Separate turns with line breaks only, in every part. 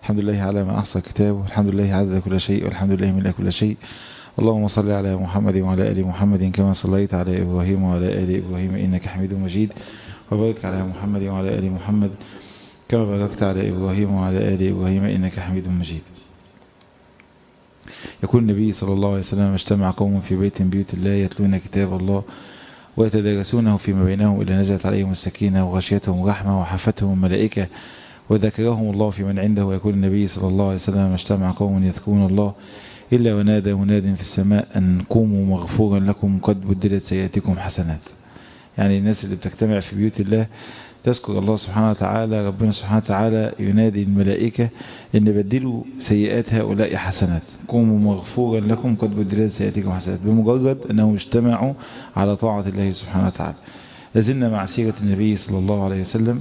الحمد لله على ما أحصى كتابه الحمد لله عدد كل شيء والحمد لله من كل شيء اللهم صل على محمد وعلى آل محمد كما صليت على إبراهيم وعلى آل إبراهيم إنك حميد مجيد وبارك على محمد وعلى آل محمد كما باركت على إبراهيم وعلى آل إبراهيم إنك حميد مجيد يقول النبي صلى الله عليه وسلم اجتمع قوم في بيت من بيوت الله يتلون كتاب الله ويتدارسونه فيما بينهم إلى نزلت عليهم السكينة وغشيتهم رحمة وحفتهم الملائكة وذكرهم الله في من عنده ويقول النبي صلى الله عليه وسلم اجتمع قوم يذكرون الله إلا ونادى مناد في السماء أن قوموا مغفورا لكم قد بدلت سيئاتكم حسنات يعني الناس اللي بتجتمع في بيوت الله تذكر الله سبحانه وتعالى ربنا سبحانه وتعالى ينادي الملائكة ان بدلوا سيئات هؤلاء حسنات قوموا مغفورا لكم قد بدلت سيئاتكم حسنات بمجرد انهم اجتمعوا على طاعة الله سبحانه وتعالى لازلنا مع سيرة النبي صلى الله عليه وسلم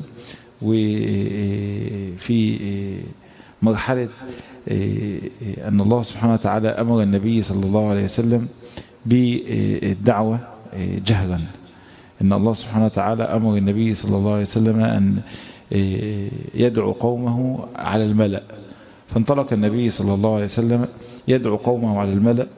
وفي مرحلة أن الله سبحانه وتعالى أمر النبي صلى الله عليه وسلم بالدعوة جهرا إن الله سبحانه وتعالى أمر النبي صلى الله عليه وسلم أن يدعو قومه على الملأ فانطلق النبي صلى الله عليه وسلم يدعو قومه على الملأ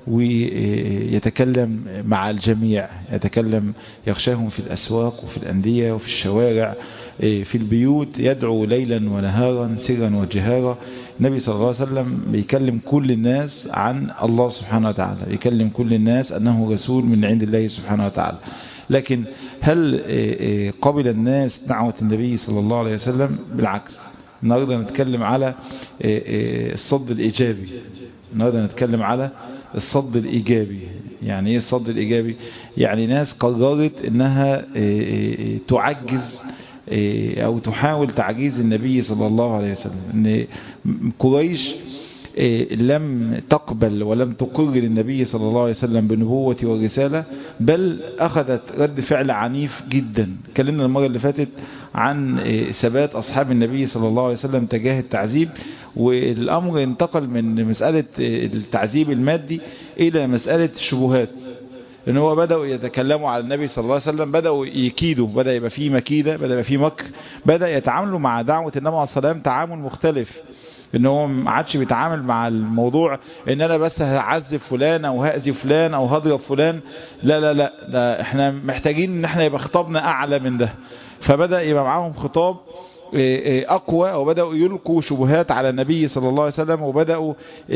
ويتكلم مع الجميع يتكلم يخشاهم في الأسواق وفي الأندية وفي الشوارع في البيوت يدعو ليلا ونهارا سرا وجهارا النبي صلى الله عليه وسلم بيكلم كل الناس عن الله سبحانه وتعالى بيكلم كل الناس أنه رسول من عند الله سبحانه وتعالى لكن هل قبل الناس دعوة النبي صلى الله عليه وسلم بالعكس النهاردة نتكلم على الصد الإيجابي النهاردة نتكلم على الصد الإيجابي يعني ايه الصد الإيجابي يعني ناس قررت انها تعجز او تحاول تعجيز النبي صلى الله عليه وسلم ان قريش لم تقبل ولم تقر للنبي صلى الله عليه وسلم بنبوة والرسالة بل أخذت رد فعل عنيف جدا كلمنا المرة اللي فاتت عن ثبات أصحاب النبي صلى الله عليه وسلم تجاه التعذيب والأمر انتقل من مسألة التعذيب المادي إلى مسألة الشبهات لأن هو بدأوا يتكلموا على النبي صلى الله عليه وسلم بدأوا يكيدوا بدأ يبقى فيه مكيدة بدأ يبقى فيه مكر بدأ يتعاملوا مع دعوة النبي عليه الصلاة والسلام تعامل مختلف ان هو ما عادش بيتعامل مع الموضوع ان انا بس هعذب فلان او هاذي فلان او هضرب فلان لا لا لا ده احنا محتاجين ان احنا يبقى خطابنا اعلى من ده فبدأ يبقى معاهم خطاب أقوى وبدأوا يلقوا شبهات على النبي صلى الله عليه وسلم وبدأوا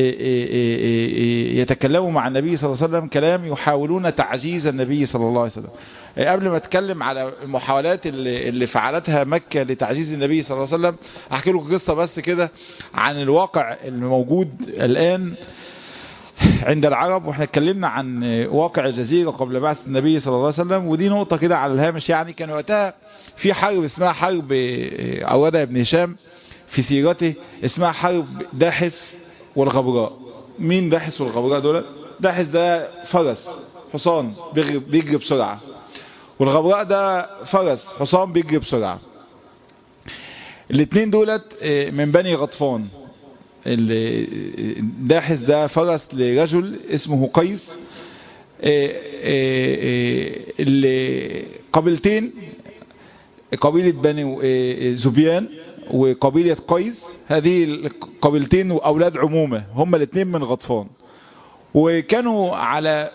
يتكلموا مع النبي صلى الله عليه وسلم كلام يحاولون تعجيز النبي صلى الله عليه وسلم قبل ما اتكلم على المحاولات اللي, اللي فعلتها مكة لتعجيز النبي صلى الله عليه وسلم احكي لكم قصة بس كده عن الواقع الموجود الآن عند العرب واحنا اتكلمنا عن واقع الجزيرة قبل بعث النبي صلى الله عليه وسلم ودي نقطة كده على الهامش يعني كان وقتها في حرب اسمها حرب أودها ابن هشام في سيرته اسمها حرب داحس والغبراء مين داحس والغبراء دول داحس ده فرس حصان بيجري بسرعة والغبراء ده فرس حصان بيجري بسرعة الاثنين دولت من بني غطفان داحس ده فرس لرجل اسمه قيس قبيلتين قبيلة بني زبيان وقبيلة قيس هذه القبيلتين وأولاد عمومة هم الاثنين من غطفان وكانوا على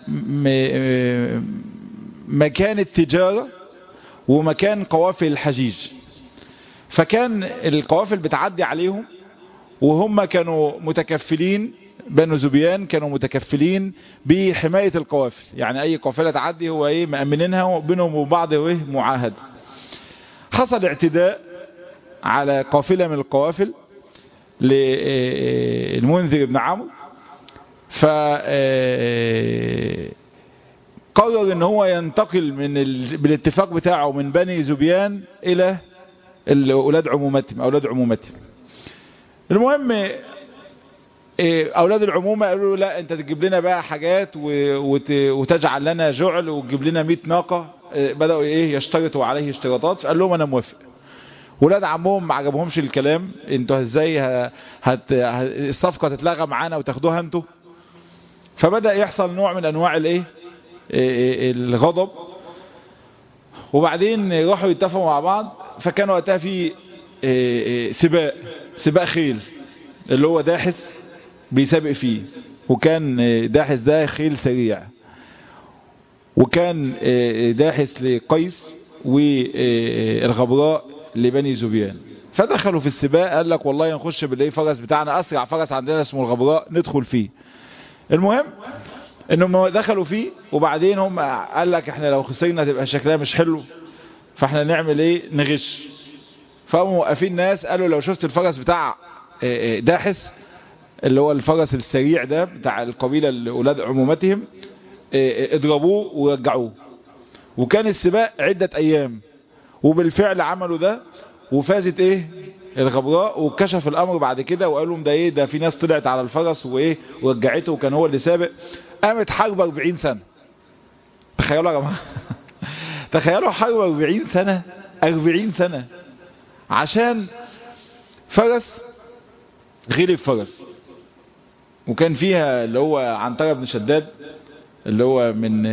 مكان التجارة ومكان قوافل الحجيج فكان القوافل بتعدي عليهم وهم كانوا متكفلين بنو زبيان كانوا متكفلين بحماية القوافل يعني اي قافلة تعدي هو ايه مأمنينها وبينهم وبعض ايه معاهد حصل اعتداء على قافلة من القوافل للمنذر بن عمرو ف قرر ان هو ينتقل من ال... بالاتفاق بتاعه من بني زبيان الى اولاد عمومتهم اولاد عمومتهم المهم اولاد العمومة قالوا له لا انت تجيب لنا بقى حاجات وت... وتجعل لنا جعل وتجيب لنا 100 ناقة بدأوا ايه يشترطوا عليه اشتراطات فقال لهم انا موافق ولاد عمهم ما عجبهمش الكلام انتوا ازاي هت... هت... الصفقة تتلغى معانا وتاخدوها انتوا فبدأ يحصل نوع من انواع الايه الغضب وبعدين راحوا يتفقوا مع بعض فكان وقتها في سباق سباق خيل اللي هو داحس بيسابق فيه وكان داحس ده خيل سريع وكان داحس لقيس والغبراء لبني زبيان فدخلوا في السباق قال لك والله نخش بالايه فرس بتاعنا اسرع فرس عندنا اسمه الغبراء ندخل فيه المهم انهم دخلوا فيه وبعدين هم قال لك احنا لو خسرنا تبقى شكلها مش حلو فاحنا نعمل ايه نغش فقاموا موقفين ناس قالوا لو شفت الفرس بتاع داحس اللي هو الفرس السريع ده بتاع القبيلة الاولاد عمومتهم اضربوه ورجعوه وكان السباق عدة ايام وبالفعل عملوا ده وفازت ايه الغبراء وكشف الامر بعد كده وقالوا لهم ده ايه ده في ناس طلعت على الفرس وايه ورجعته وكان هو اللي سابق قامت حرب 40 سنة تخيلوا يا جماعه تخيلوا حرب 40 سنة 40 سنة عشان فرس غلب فرس وكان فيها اللي هو عنترة بن شداد اللي هو من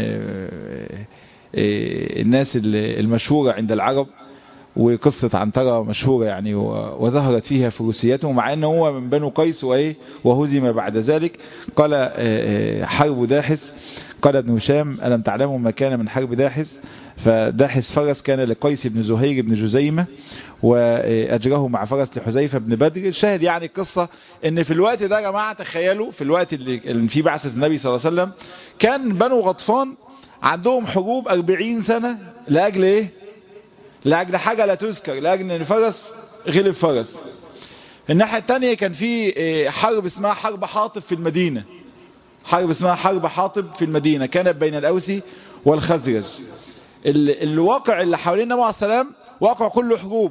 الناس المشهورة عند العرب وقصة عنترة مشهورة يعني وظهرت فيها فروسيته مع انه هو من بنو قيس وايه وهزم بعد ذلك قال حرب داحس قال ابن هشام ألم تعلموا ما كان من حرب داحس فداحس فرس كان لقيس بن زهير بن جزيمة وأجره مع فرس لحذيفة بن بدر الشاهد يعني القصة ان في الوقت ده يا جماعة تخيلوا في الوقت اللي في بعثة النبي صلى الله عليه وسلم كان بنو غطفان عندهم حروب 40 سنة لأجل ايه لأجل حاجة لا تذكر لأجل ان فرس غلب فرس الناحية التانية كان في حرب اسمها حرب حاطب في المدينة حرب اسمها حرب حاطب في المدينة كانت بين الأوسي والخزرج الواقع اللي حوالين النبي عليه السلام واقع كله حروب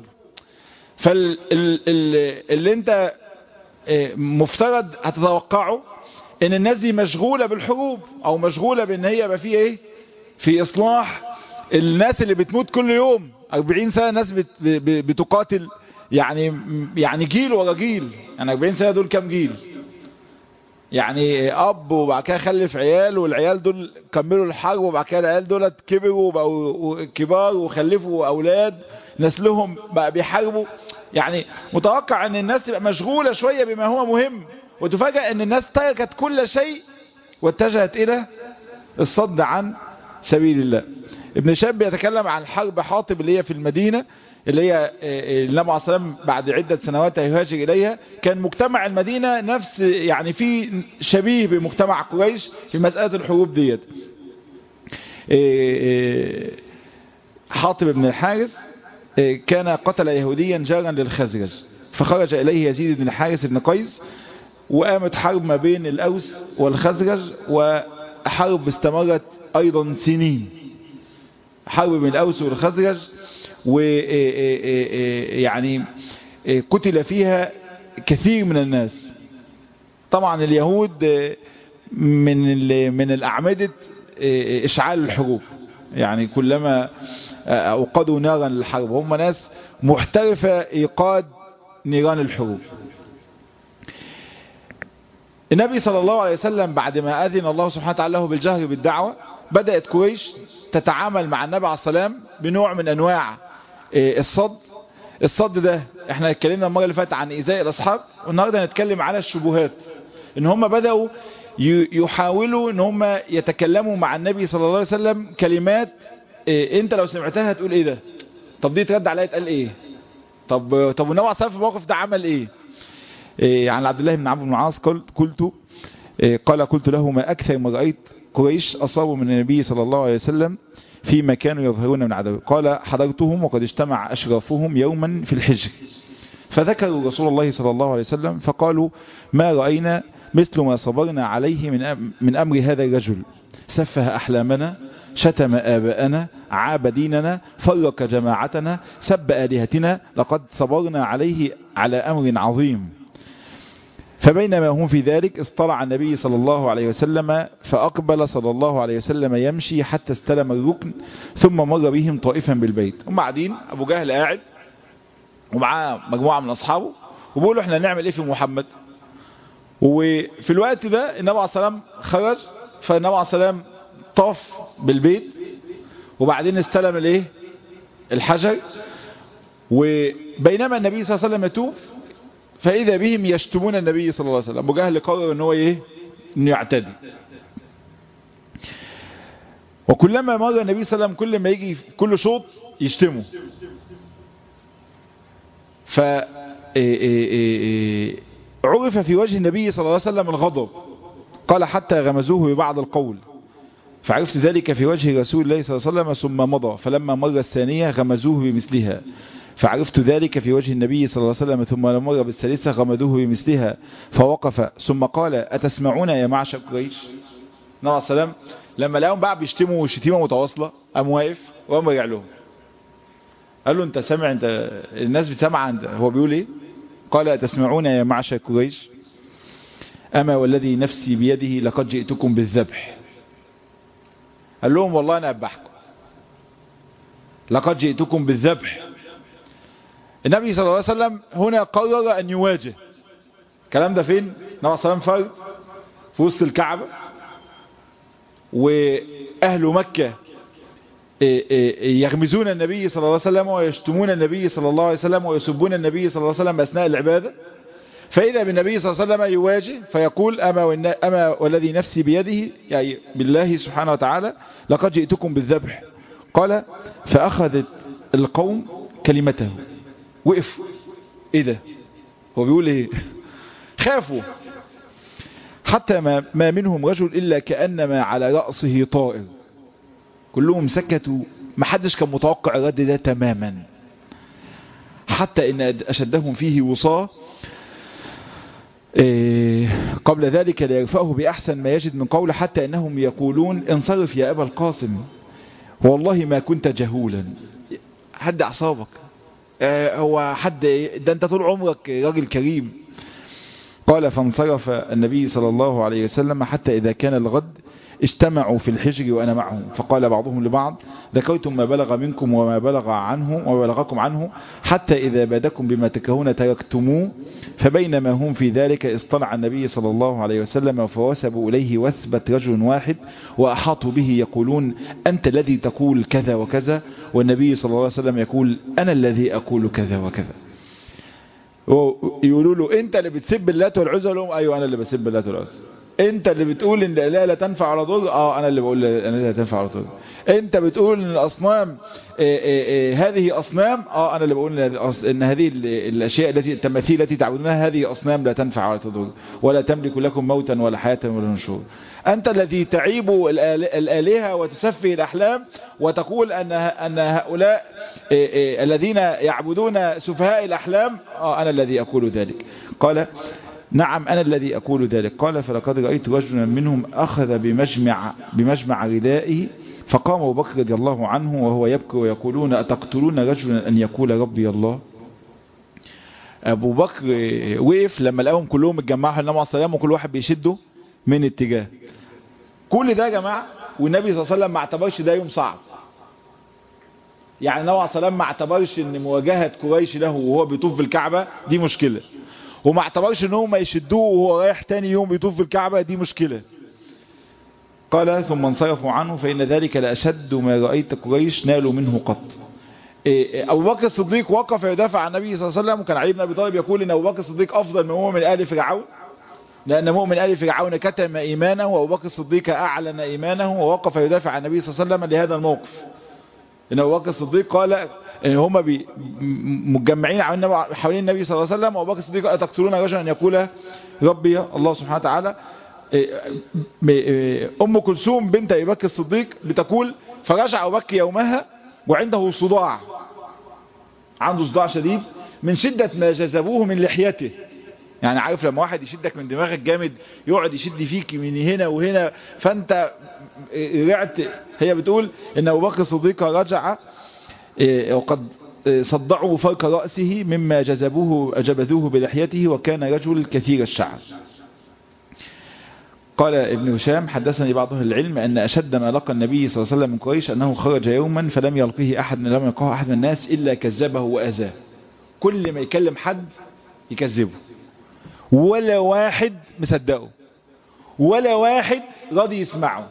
فاللي انت مفترض هتتوقعه ان الناس دي مشغولة بالحروب او مشغولة بان هي يبقى فيه ايه في اصلاح الناس اللي بتموت كل يوم 40 سنة ناس بت بتقاتل يعني يعني جيل ورا جيل يعني 40 سنة دول كام جيل يعني اب وبعد كده خلف عيال والعيال دول كملوا الحرب وبعد كده العيال دول كبروا وبقوا كبار وخلفوا اولاد نسلهم بقى بيحاربوا يعني متوقع ان الناس تبقى مشغولة شوية بما هو مهم وتفاجأ ان الناس تركت كل شيء واتجهت الى الصد عن سبيل الله ابن شاب بيتكلم عن حرب حاطب اللي هي في المدينة اللي هي النبي عليه السلام بعد عدة سنوات هيهاجر إليها كان مجتمع المدينة نفس يعني في شبيه بمجتمع قريش في مسألة الحروب ديت حاطب بن الحارث كان قتل يهوديا جارا للخزرج فخرج إليه يزيد بن الحارث بن قيس وقامت حرب ما بين الأوس والخزرج وحرب استمرت أيضا سنين حرب بين الأوس والخزرج ويعني قتل فيها كثير من الناس طبعا اليهود من من الأعمدة إشعال الحروب يعني كلما أوقدوا نارا للحرب هم ناس محترفة إيقاد نيران الحروب النبي صلى الله عليه وسلم بعد ما أذن الله سبحانه وتعالى له بالجهر بالدعوة بدأت كويش تتعامل مع النبي عليه السلام بنوع من أنواع الصد الصد ده احنا اتكلمنا المرة اللي فاتت عن إيذاء الأصحاب والنهاردة هنتكلم على الشبهات ان هم بدأوا يحاولوا ان هم يتكلموا مع النبي صلى الله عليه وسلم كلمات اه انت لو سمعتها هتقول ايه ده طب دي ترد عليها تقال ايه طب طب النبي عليه السلام في الموقف ده عمل ايه, ايه عن عبد الله بن عمرو بن العاص قلت ايه قال قلت له ما اكثر ما رايت قريش اصابوا من النبي صلى الله عليه وسلم فيما كانوا يظهرون من عدو قال حضرتهم وقد اجتمع أشرافهم يوما في الحجر فذكروا رسول الله صلى الله عليه وسلم فقالوا ما رأينا مثل ما صبرنا عليه من من أمر هذا الرجل سفه أحلامنا شتم آباءنا عاب ديننا فرق جماعتنا سب آلهتنا لقد صبرنا عليه على أمر عظيم فبينما هم في ذلك اصطلع النبي صلى الله عليه وسلم فأقبل صلى الله عليه وسلم يمشي حتى استلم الركن ثم مر بهم طائفا بالبيت هم قاعدين أبو جهل قاعد ومعاه مجموعة من أصحابه وبيقولوا احنا نعمل ايه في محمد وفي الوقت ده النبي عليه السلام خرج فالنبي عليه السلام طاف بالبيت وبعدين استلم الايه الحجر وبينما النبي صلى الله عليه وسلم يتوب فإذا بهم يشتمون النبي صلى الله عليه وسلم أبو جهل قرر ان هو ايه انه يعتدي وكلما مر النبي صلى الله عليه وسلم كل ما يجي في كل شوط يشتمه ف عرف في وجه النبي صلى الله عليه وسلم الغضب قال حتى غمزوه ببعض القول فعرفت ذلك في وجه رسول الله صلى الله عليه وسلم ثم مضى فلما مر الثانية غمزوه بمثلها فعرفت ذلك في وجه النبي صلى الله عليه وسلم ثم مر بالثالثة غمزوه بمثلها فوقف ثم قال أتسمعون يا معشر قريش نبي عليه السلام لما لقاهم بقى بيشتموا شتيمة متواصلة قام واقف وقام رجع لهم قال له انت سامع انت الناس بتسمع انت هو بيقول ايه قال أتسمعون يا معشر قريش أما والذي نفسي بيده لقد جئتكم بالذبح قال لهم والله أنا أذبحكم لقد جئتكم بالذبح النبي صلى الله عليه وسلم هنا قرر أن يواجه الكلام ده فين النبي صلى الله عليه وسلم فرد في وسط الكعبة وأهل مكة يغمزون النبي صلى الله عليه وسلم ويشتمون النبي صلى الله عليه وسلم ويسبون النبي صلى الله عليه وسلم أثناء العبادة فإذا بالنبي صلى الله عليه وسلم يواجه فيقول أما, أما والذي نفسي بيده يعني بالله سبحانه وتعالى لقد جئتكم بالذبح قال فأخذت القوم كلمته وقف ايه ده هو بيقول ايه خافوا حتى ما, ما منهم رجل إلا كأنما على رأسه طائر كلهم سكتوا ما حدش كان متوقع الرد ده تماما حتى إن أشدهم فيه وصاه قبل ذلك ليرفعه بأحسن ما يجد من قول حتى أنهم يقولون انصرف يا أبا القاسم والله ما كنت جهولا حد أعصابك هو حد ده أنت طول عمرك راجل كريم قال فانصرف النبي صلى الله عليه وسلم حتى إذا كان الغد اجتمعوا في الحجر وأنا معهم فقال بعضهم لبعض ذكرتم ما بلغ منكم وما بلغ عنه وما بلغكم عنه حتى إذا بادكم بما تكرهون تركتموه فبينما هم في ذلك اصطنع النبي صلى الله عليه وسلم فوسبوا إليه وثبت رجل واحد وأحاطوا به يقولون أنت الذي تقول كذا وكذا والنبي صلى الله عليه وسلم يقول أنا الذي أقول كذا وكذا يقولوا له انت اللي بتسب اللات والعزى لهم ايوه انا اللي بسب اللات والعزى انت اللي بتقول ان لا لا تنفع على ضر اه انا اللي بقول انا لا تنفع على ضر انت بتقول ان الاصنام إيه إيه إيه هذه اصنام اه انا اللي بقول ان هذه الاشياء التي التماثيل التي تعبدونها هذه اصنام لا تنفع ولا تضر ولا تملك لكم موتا ولا حياه ولا نشور انت الذي تعيب الالهه وتسفه الاحلام وتقول ان ان هؤلاء الذين يعبدون سفهاء الاحلام اه انا الذي اقول ذلك قال نعم أنا الذي أقول ذلك قال فلقد رأيت رجلا منهم أخذ بمجمع, بمجمع ردائه فقام أبو بكر رضي الله عنه وهو يبكي ويقولون أتقتلون رجلا أن يقول ربي الله أبو بكر وقف لما لقاهم كلهم اتجمعوا النبي عليه السلام وكل واحد بيشده من اتجاه كل ده يا جماعة والنبي صلى الله عليه وسلم ما اعتبرش ده يوم صعب يعني النبي عليه السلام ما اعتبرش ان مواجهة قريش له وهو بيطوف في الكعبة دي مشكلة وما اعتبرش ان هم يشدوه وهو رايح تاني يوم بيطوف في الكعبة دي مشكلة قال ثم انصرفوا عنه فإن ذلك لأشد ما رأيت قريش نالوا منه قط أبو بكر الصديق وقف يدافع عن النبي صلى الله عليه وسلم وكان علي بن أبي طالب يقول إن أبو بكر الصديق أفضل من مؤمن آل فرعون لأن مؤمن آل فرعون كتم إيمانه وأبو بكر الصديق أعلن إيمانه ووقف يدافع عن النبي صلى الله عليه وسلم لهذا الموقف إن أبو بكر الصديق قال ان هم متجمعين حوالين النبي صلى الله عليه وسلم وابو بكر الصديق قال تقتلون رجلا ان يقول ربي الله سبحانه وتعالى ام كلثوم بنت ابي بكر الصديق بتقول فرجع ابو بكر يومها وعنده صداع عنده صداع شديد من شدة ما جذبوه من لحيته يعني عارف لما واحد يشدك من دماغك جامد يقعد يشد فيك من هنا وهنا فانت رعت هي بتقول ان ابو بكر الصديق رجع وقد صدعوا فوق رأسه مما جذبوه جبذوه بلحيته وكان رجل كثير الشعر قال ابن هشام حدثني بعض اهل العلم أن أشد ما لقى النبي صلى الله عليه وسلم من قريش أنه خرج يوما فلم يلقيه أحد لم يلقاه أحد من الناس إلا كذبه وأذاه كل ما يكلم حد يكذبه ولا واحد مصدقه ولا واحد راضي يسمعه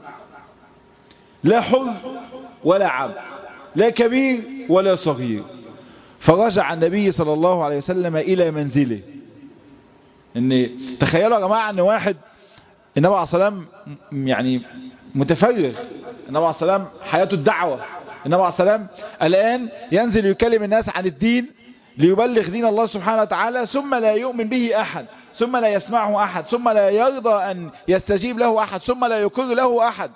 لا حر ولا عبد لا كبير ولا صغير فرجع النبي صلى الله عليه وسلم إلى منزله ان تخيلوا يا جماعة ان واحد النبي عليه الصلاة والسلام يعني متفرغ النبي عليه الصلاة والسلام حياته الدعوة النبي عليه الصلاة والسلام الآن ينزل يكلم الناس عن الدين ليبلغ دين الله سبحانه وتعالى ثم لا يؤمن به أحد ثم لا يسمعه أحد ثم لا يرضى أن يستجيب له أحد ثم لا يقر له أحد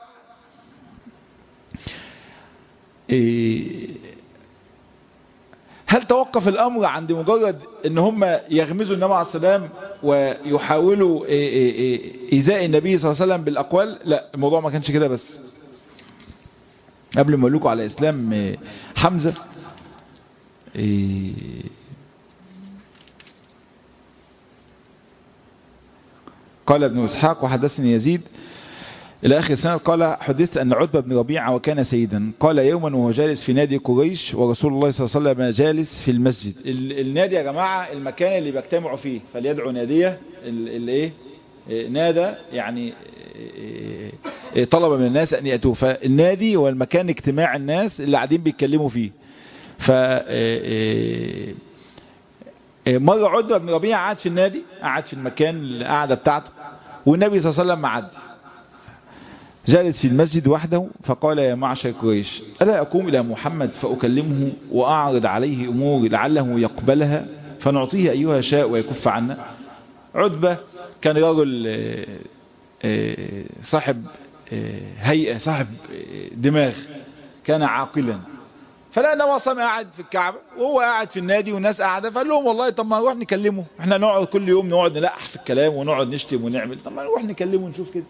هل توقف الأمر عند مجرد ان هم يغمزوا النبي عليه السلام ويحاولوا إيذاء النبي صلى الله عليه وسلم بالأقوال لا الموضوع ما كانش كده بس قبل ما اقول لكم على إسلام حمزة قال ابن إسحاق وحدثني يزيد إلى آخر السنة قال حدثت أن عتبة بن ربيعة وكان سيدا قال يوما وهو جالس في نادي قريش ورسول الله صلى الله عليه وسلم جالس في المسجد النادي يا جماعة المكان اللي بيجتمعوا فيه فليدعو نادية اللي ايه نادى يعني طلب من الناس أن يأتوا فالنادي هو المكان اجتماع الناس اللي قاعدين بيتكلموا فيه ف مرة عتبة بن ربيعة قعد في النادي قعد في المكان القعدة بتاعته والنبي صلى الله عليه وسلم معد جالس في المسجد وحده فقال يا معشر قريش ألا أقوم إلى محمد فأكلمه وأعرض عليه أمور لعله يقبلها فنعطيه أيها شاء ويكف عنا عتبة كان رجل صاحب هيئة صاحب دماغ كان عاقلا فلا النبي صلى قاعد في الكعبة وهو قاعد في النادي والناس قاعدة فقال لهم والله طب ما نروح نكلمه احنا نقعد كل يوم نقعد نلقح في الكلام ونقعد نشتم ونعمل طب ما نروح نكلمه ونشوف كده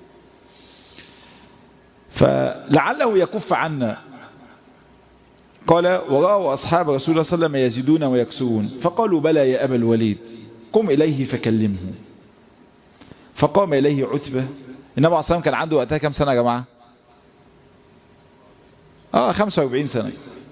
فلعله يكف عنا قال ورأوا أصحاب رسول الله صلى الله عليه وسلم يزيدون ويكسرون فقالوا بلى يا أبا الوليد قم إليه فكلمه فقام إليه عتبة النبي عليه الصلاة كان عنده وقتها كم سنة يا جماعة اه 45 سنة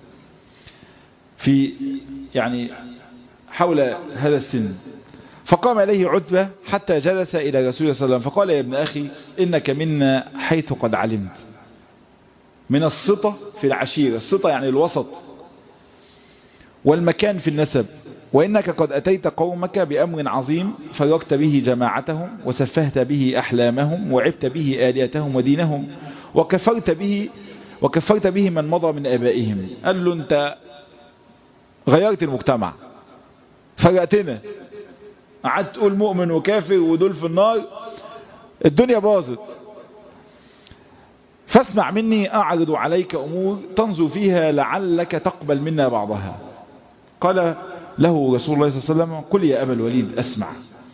في يعني حول هذا السن فقام إليه عتبة حتى جلس إلى رسول الله صلى الله عليه وسلم فقال يا ابن أخي إنك منا حيث قد علمت من السطة في العشيرة السطة يعني الوسط والمكان في النسب وإنك قد أتيت قومك بأمر عظيم فرقت به جماعتهم وسفهت به أحلامهم وعبت به آليتهم ودينهم وكفرت به وكفرت به من مضى من آبائهم قال له أنت غيرت المجتمع فرقتنا قعدت تقول مؤمن وكافر ودول في النار الدنيا باظت فاسمع مني أعرض عليك أمور تنظر فيها لعلك تقبل منا بعضها قال له رسول الله صلى الله عليه وسلم قل يا أبا الوليد أسمع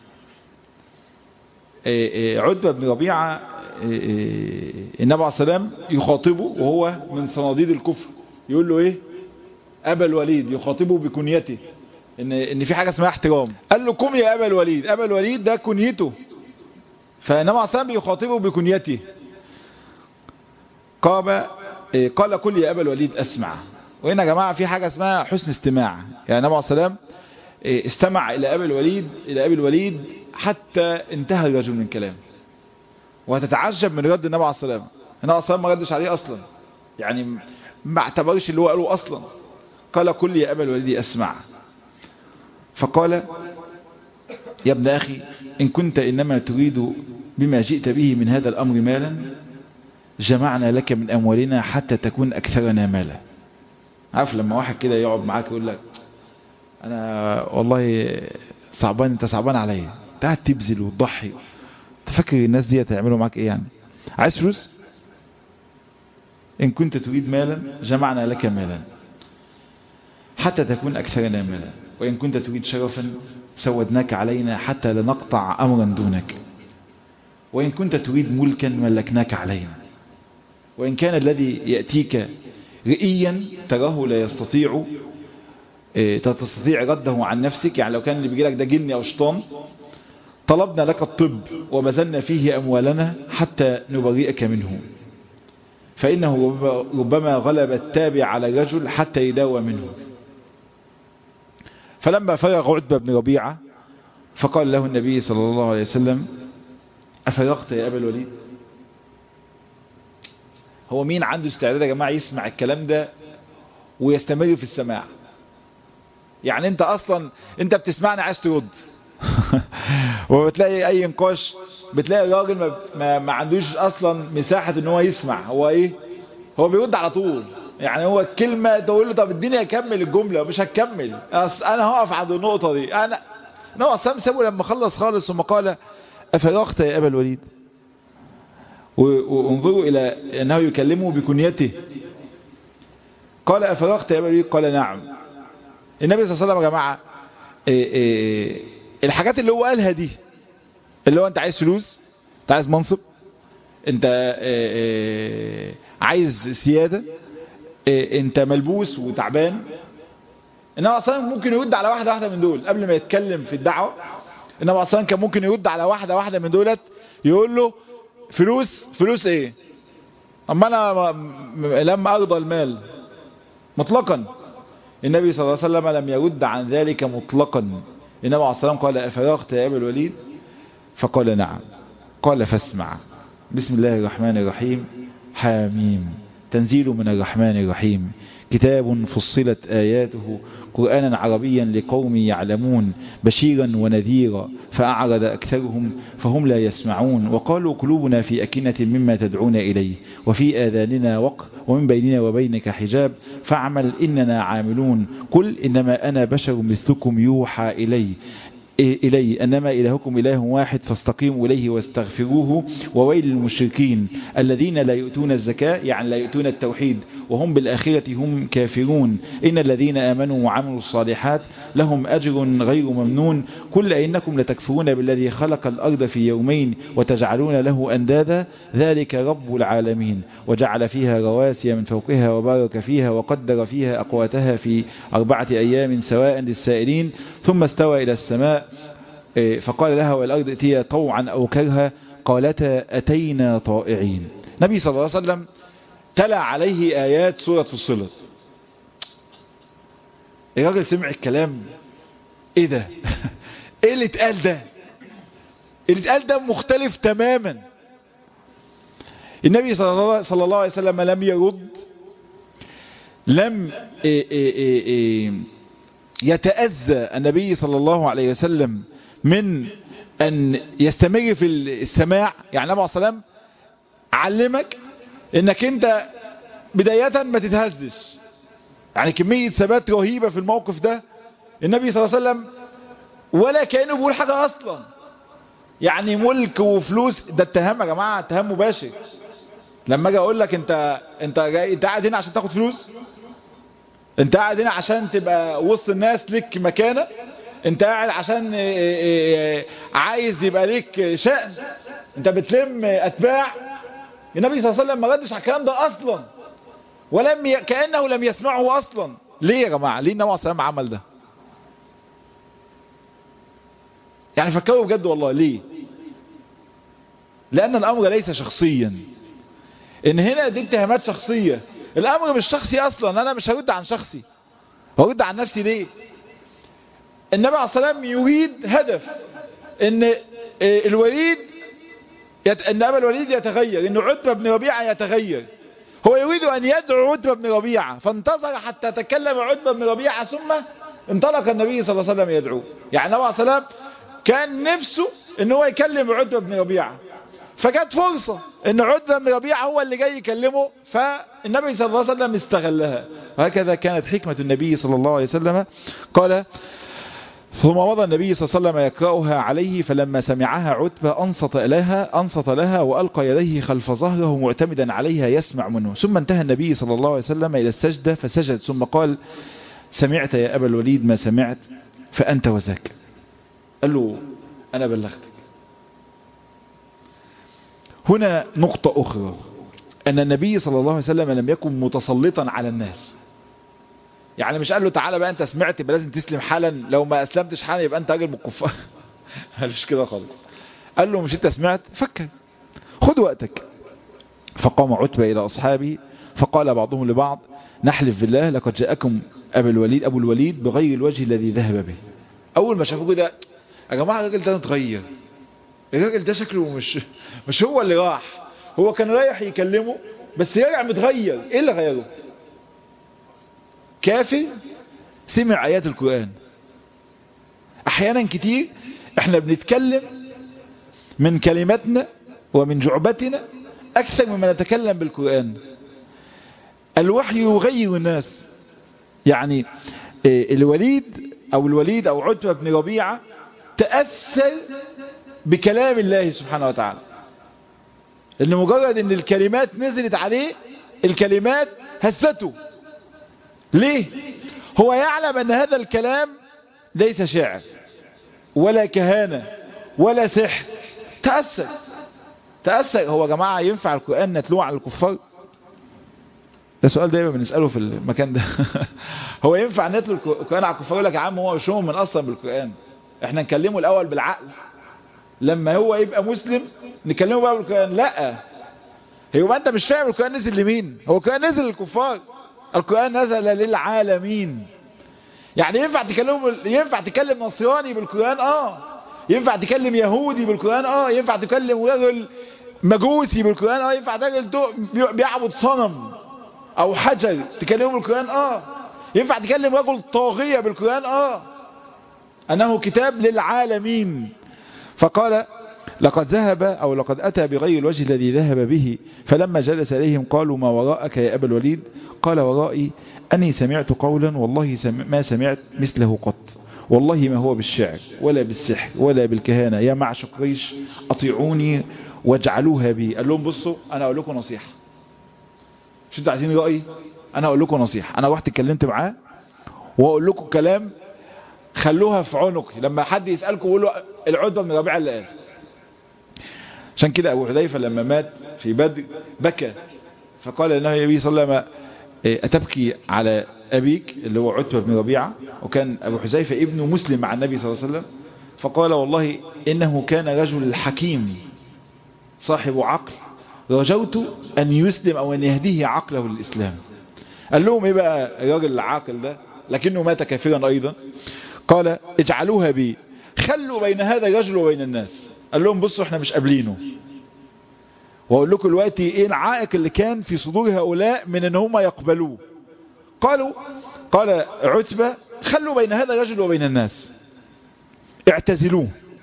عتبة بن ربيعة النبي عليه السلام يخاطبه وهو من صناديد الكفر يقول له ايه أبا الوليد يخاطبه بكنيته ان ان في حاجه اسمها احترام قال له قم يا ابا الوليد ابا الوليد ده كنيته فالنبي عليه الصلاه يخاطبه بكنيته قال قال كل يا ابا الوليد اسمع وهنا يا جماعه في حاجه اسمها حسن استماع يعني النبي عليه السلام استمع الى ابي الوليد الى ابي الوليد حتى انتهى الرجل من كلامه وهتتعجب من رد النبي عليه السلام النبي عليه السلام ما ردش عليه اصلا يعني ما اعتبرش اللي هو قاله اصلا قال كل يا ابا الوليد اسمع فقال يا ابن أخي إن كنت إنما تريد بما جئت به من هذا الأمر مالا جمعنا لك من أموالنا حتى تكون أكثرنا مالا عارف لما واحد كده يقعد معاك يقول لك أنا والله صعبان أنت صعبان عليا أنت قاعد تبذل وتضحي تفكر الناس دي هتعملوا معاك إيه يعني عايز فلوس إن كنت تريد مالا جمعنا لك مالا حتى تكون أكثرنا مالا وإن كنت تريد شرفا سودناك علينا حتى لنقطع أمرا دونك وإن كنت تريد ملكا ملكناك علينا وإن كان الذي يأتيك رئيا تراه لا يستطيع تستطيع رده عن نفسك يعني لو كان اللي بيجي لك ده جن أو شيطان طلبنا لك الطب وبذلنا فيه أموالنا حتى نبرئك منه فإنه ربما غلب التابع على الرجل حتى يداوى منه فلما فرغ عتبة بن ربيعة فقال له النبي صلى الله عليه وسلم أفرغت يا أبا الوليد هو مين عنده استعداد يا جماعة يسمع الكلام ده ويستمر في السماع يعني انت اصلا انت بتسمعني عايز ترد وبتلاقي اي نقاش بتلاقي الراجل ما, ما, ما عندوش اصلا مساحة ان هو يسمع هو ايه هو بيرد على طول يعني هو الكلمة تقول له طب اديني اكمل الجملة مش هكمل انا هقف عند النقطة دي انا نوع سام سابه لما خلص خالص ثم قال افرغت يا ابا الوليد وانظروا الى انه يكلمه بكنيته قال افرغت يا ابا الوليد قال نعم النبي صلى الله عليه وسلم يا جماعة إيه إيه الحاجات اللي هو قالها دي اللي هو انت عايز فلوس انت عايز منصب انت إيه عايز سيادة انت ملبوس وتعبان انما اصلا ممكن يرد على واحدة واحدة من دول قبل ما يتكلم في الدعوة انما اصلا كان ممكن يرد على واحدة واحدة من دولت يقول له فلوس فلوس ايه اما انا لما ارضى المال مطلقا النبي صلى الله عليه وسلم لم يرد عن ذلك مطلقا النبي عليه الصلاة والسلام قال أفرغت يا أبا الوليد فقال نعم قال فاسمع بسم الله الرحمن الرحيم حاميم تنزيل من الرحمن الرحيم كتاب فصلت آياته قرآنا عربيا لقوم يعلمون بشيرا ونذيرا فأعرض أكثرهم فهم لا يسمعون وقالوا قلوبنا في أكنة مما تدعون إليه وفي آذاننا وقر ومن بيننا وبينك حجاب فاعمل إننا عاملون قل إنما أنا بشر مثلكم يوحى إلي إلي أنما إلهكم إله واحد فاستقيموا إليه واستغفروه وويل للمشركين الذين لا يؤتون الزكاة يعني لا يؤتون التوحيد وهم بالآخرة هم كافرون إن الذين آمنوا وعملوا الصالحات لهم أجر غير ممنون كل إنكم لتكفرون بالذي خلق الأرض في يومين وتجعلون له أندادا ذلك رب العالمين وجعل فيها رواسي من فوقها وبارك فيها وقدر فيها أقواتها في أربعة أيام سواء للسائلين ثم استوى إلى السماء فقال لها والأرض ائتيا طوعا أو كرها قالتا أتينا طائعين نبي صلى الله عليه وسلم تلا عليه آيات سورة فصلت الراجل سمع الكلام ايه ده ايه اللي اتقال ده اللي اتقال ده مختلف تماما النبي صلى الله عليه وسلم لم يرد لم إيه إيه إيه يتأذى النبي صلى الله عليه وسلم من أن يستمر في السماع يعني النبي عليه السلام علمك انك انت بداية ما تتهزش يعني كمية ثبات رهيبة في الموقف ده النبي صلى الله عليه وسلم ولا كأنه بيقول حاجة اصلا يعني ملك وفلوس ده اتهام يا جماعة اتهام مباشر لما اجي اقول لك انت انت جاي انت قاعد هنا عشان تاخد فلوس انت قاعد هنا عشان تبقى وسط الناس لك مكانة انت قاعد عشان عايز يبقى لك شأن انت بتلم اتباع النبي صلى الله عليه وسلم ما ردش على الكلام ده اصلا ولم ي... كأنه لم يسمعه اصلا ليه يا جماعة ليه النبي صلى الله عليه وسلم عمل ده يعني فكروا بجد والله ليه لان الامر ليس شخصيا ان هنا دي اتهامات شخصية الامر مش شخصي اصلا انا مش هرد عن شخصي هرد عن نفسي ليه النبي عليه الصلاة والسلام يريد هدف ان الوليد يت... ان ابا الوليد يتغير ان عتبة بن ربيعة يتغير هو يريد ان يدعو عتبة بن ربيعة فانتظر حتى تكلم عتبة بن ربيعة ثم انطلق النبي صلى الله عليه وسلم يدعو يعني النبي عليه الصلاة والسلام كان نفسه ان هو يكلم عتبة بن ربيعة فجت فرصة ان عتبة بن ربيعة هو اللي جاي يكلمه فالنبي صلى الله عليه وسلم استغلها وهكذا كانت حكمة النبي صلى الله عليه وسلم قال ثم مضى النبي صلى الله عليه وسلم يقرأها عليه فلما سمعها عتبة أنصت لها أنصت لها وألقى يديه خلف ظهره معتمدا عليها يسمع منه ثم انتهى النبي صلى الله عليه وسلم إلى السجدة فسجد ثم قال سمعت يا أبا الوليد ما سمعت فأنت وذاك قال له أنا بلغتك هنا نقطة أخرى أن النبي صلى الله عليه وسلم لم يكن متسلطا على الناس يعني مش قال له تعالى بقى انت سمعت يبقى لازم تسلم حالا لو ما اسلمتش حالا يبقى انت راجل من الكفار قالش كده خالص قال له مش انت سمعت فكر خد وقتك فقام عتبة الى اصحابه فقال بعضهم لبعض نحلف بالله لقد جاءكم ابو الوليد ابو الوليد بغير الوجه الذي ذهب به اول ما شافوه كده يا جماعه الراجل ده اتغير الراجل ده شكله مش مش هو اللي راح هو كان رايح يكلمه بس رجع متغير ايه اللي غيره كافر سمع آيات القرآن أحيانا كتير احنا بنتكلم من كلماتنا ومن جعبتنا أكثر مما نتكلم بالقرآن الوحي يغير الناس يعني الوليد أو الوليد أو عتبة بن ربيعة تأثر بكلام الله سبحانه وتعالى ان مجرد ان الكلمات نزلت عليه الكلمات هزته ليه هو يعلم ان هذا الكلام ليس شعر ولا كهانة ولا سحر تأثر تأثر هو يا جماعة ينفع القرآن نتلوه على الكفار ده سؤال دايما بنسأله في المكان ده هو ينفع نتلو القرآن على الكفار يقول لك يا عم هو مش من أصلا بالقرآن احنا نكلمه الأول بالعقل لما هو يبقى مسلم نكلمه بقى بالقرآن لا هو انت مش فاهم القرآن نزل لمين هو القرآن نزل للكفار القرآن نزل للعالمين يعني ينفع تكلم ينفع تكلم نصراني بالقرآن اه ينفع تكلم يهودي بالقرآن اه ينفع تكلم رجل مجوسي بالقرآن اه ينفع راجل بيعبد صنم او حجر تكلمه بالقرآن اه ينفع تكلم رجل طاغية بالقرآن اه انه كتاب للعالمين فقال لقد ذهب أو لقد أتى بغير الوجه الذي ذهب به فلما جلس إليهم قالوا ما وراءك يا أبا الوليد قال ورائي أني سمعت قولا والله ما سمعت مثله قط والله ما هو بالشعر ولا بالسحر ولا بالكهانة يا معشر قريش أطيعوني واجعلوها بي قال لهم بصوا أنا أقول لكم نصيحة مش انتوا عايزين رأيي أنا أقول لكم نصيحة أنا رحت اتكلمت معاه وأقول لكم كلام خلوها في عنقي لما حد يسألكم قولوا العدوى من ربيع اللي قال عشان كده أبو حذيفة لما مات في بدر بكى فقال إنه النبي صلى الله عليه وسلم أتبكي على أبيك اللي هو عتبة بن ربيعة وكان أبو حذيفة ابنه مسلم مع النبي صلى الله عليه وسلم فقال والله إنه كان رجل حكيم صاحب عقل رجوت أن يسلم أو أن يهديه عقله للإسلام قال لهم إيه بقى الراجل العاقل ده لكنه مات كافرا أيضا قال اجعلوها بي خلوا بين هذا الرجل وبين الناس قال لهم بصوا احنا مش قابلينه واقول لكم دلوقتي ايه العائق اللي كان في صدور هؤلاء من ان هم يقبلوه قالوا قال عتبة خلوا بين هذا الرجل وبين الناس اعتزلوه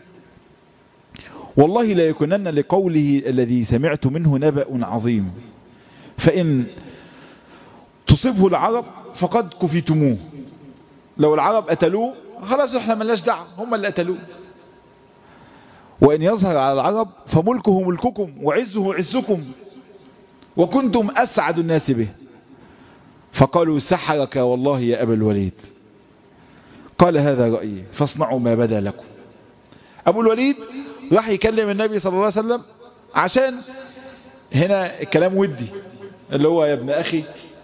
والله لا يكونن لقوله الذي سمعت منه نبأ عظيم فإن تصبه العرب فقد كفتموه لو العرب قتلوه خلاص احنا ملناش دعوه هم اللي قتلوه وإن يظهر على العرب فملكه ملككم وعزه عزكم وكنتم أسعد الناس به فقالوا سحرك والله يا أبا الوليد قال هذا رأيي فاصنعوا ما بدا لكم أبو الوليد راح يكلم النبي صلى الله عليه وسلم عشان هنا الكلام ودي اللي هو يا ابن أخي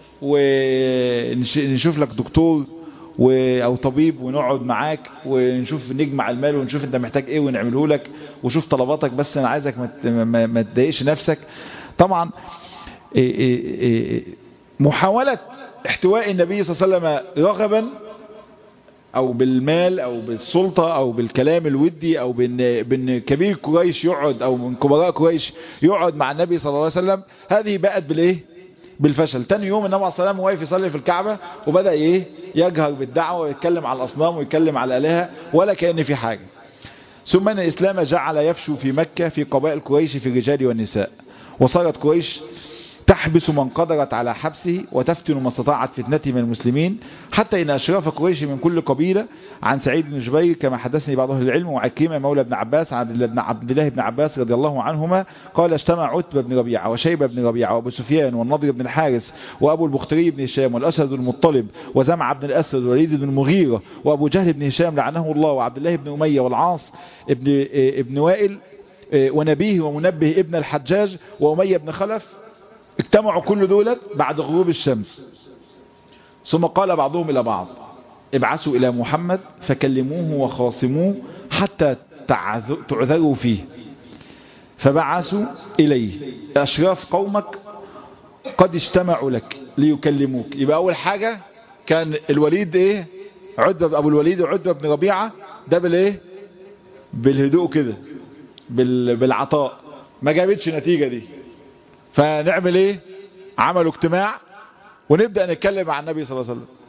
ونشوف لك دكتور و... او طبيب ونقعد معاك ونشوف نجمع المال ونشوف انت محتاج ايه ونعمله لك وشوف طلباتك بس انا عايزك ما, ما... ما تضايقش نفسك طبعا إيه إيه إيه محاولة احتواء النبي صلى الله عليه وسلم رغبا او بالمال او بالسلطة او بالكلام الودي او بان, بإن كبير قريش يقعد او من كبراء قريش يقعد مع النبي صلى الله عليه وسلم هذه بقت بالايه بالفشل تاني يوم النبي عليه الصلاه والسلام واقف يصلي في الكعبة وبدأ ايه يجهر بالدعوة ويتكلم على الأصنام ويتكلم على الآلهة ولا كأن في حاجة ثم أن الإسلام جعل يفشو في مكة في قبائل قريش في الرجال والنساء وصارت قريش تحبس من قدرت على حبسه وتفتن ما استطاعت فتنته من المسلمين حتى إن أشراف قريش من كل قبيلة عن سعيد بن جبير كما حدثني بعض أهل العلم وعكيمة مولى بن عباس عن عبد الله بن عباس رضي الله عنهما قال اجتمع عتبة بن ربيعة وشيبة بن ربيعة وأبو سفيان والنضر بن الحارث وأبو البختري بن هشام والأسد بن المطلب وزمع بن الأسد والوليد بن المغيرة وأبو جهل بن هشام لعنه الله وعبد الله بن أمية والعاص ابن, ابن وائل ونبيه ومنبه ابن الحجاج وأمية بن خلف اجتمعوا كل دولت بعد غروب الشمس ثم قال بعضهم إلى بعض ابعثوا إلى محمد فكلموه وخاصموه حتى تعذروا فيه فبعثوا إليه أشراف قومك قد اجتمعوا لك ليكلموك يبقى أول حاجة كان الوليد إيه عدة أبو الوليد وعدة بن ربيعة ده بالإيه بالهدوء كده بالعطاء ما جابتش نتيجة دي فنعمل ايه عملوا اجتماع ونبدأ نتكلم مع النبي صلى الله عليه وسلم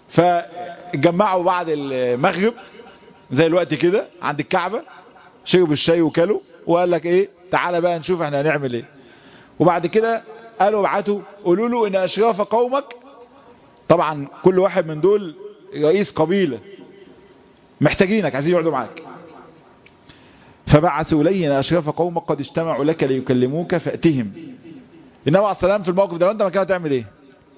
فجمعوا بعد المغرب زي الوقت كده عند الكعبة شربوا الشاي وكلوا وقال لك ايه تعالى بقى نشوف احنا هنعمل ايه وبعد كده قالوا ابعتوا قولوا له ان اشراف قومك طبعا كل واحد من دول رئيس قبيلة محتاجينك عايزين يقعدوا معاك فبعثوا إليه ان اشراف قومك قد اجتمعوا لك ليكلموك فأتهم النبي عليه السلام في الموقف ده لو انت مكانه تعمل ايه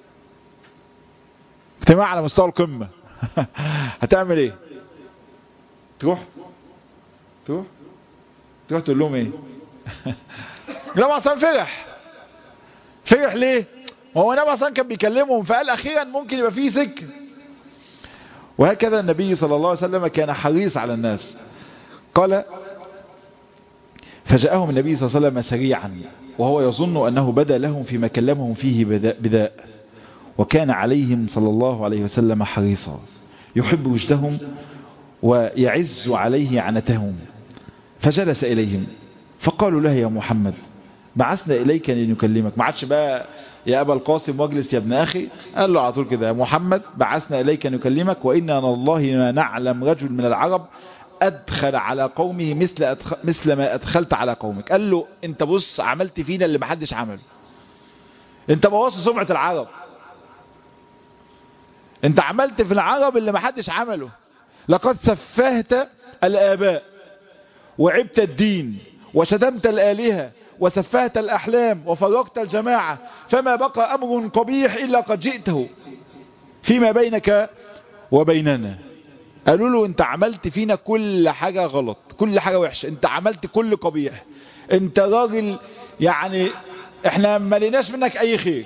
اجتماع على مستوى القمة هتعمل ايه تروح تروح تروح تقول لهم ايه النبي عليه السلام فرح فرح ليه هو النبي اصلا كان بيكلمهم فقال اخيرا ممكن يبقى فيه ذكر وهكذا النبي صلى الله عليه وسلم كان حريص على الناس قال فجاءهم النبي صلى الله عليه وسلم سريعا وهو يظن أنه بدا لهم فيما كلمهم فيه بداء وكان عليهم صلى الله عليه وسلم حريصا يحب وجدهم ويعز عليه عنتهم فجلس إليهم فقالوا له يا محمد بعثنا إليك لنكلمك ما عادش بقى يا أبا القاسم واجلس يا ابن أخي قال له على طول كده يا محمد بعثنا إليك نكلمك وإننا والله ما نعلم رجل من العرب أدخل على قومه مثل, أدخل مثل ما أدخلت على قومك قال له انت بص عملت فينا اللي محدش عمله انت بوظت سمعة العرب انت عملت في العرب اللي محدش عمله لقد سفهت الآباء وعبت الدين وشتمت الآلهة وسفهت الأحلام وفرقت الجماعة فما بقى أمر قبيح إلا قد جئته فيما بينك وبيننا قالوا له انت عملت فينا كل حاجة غلط كل حاجة وحشة انت عملت كل قبيح انت راجل يعني احنا ما لناش منك اي خير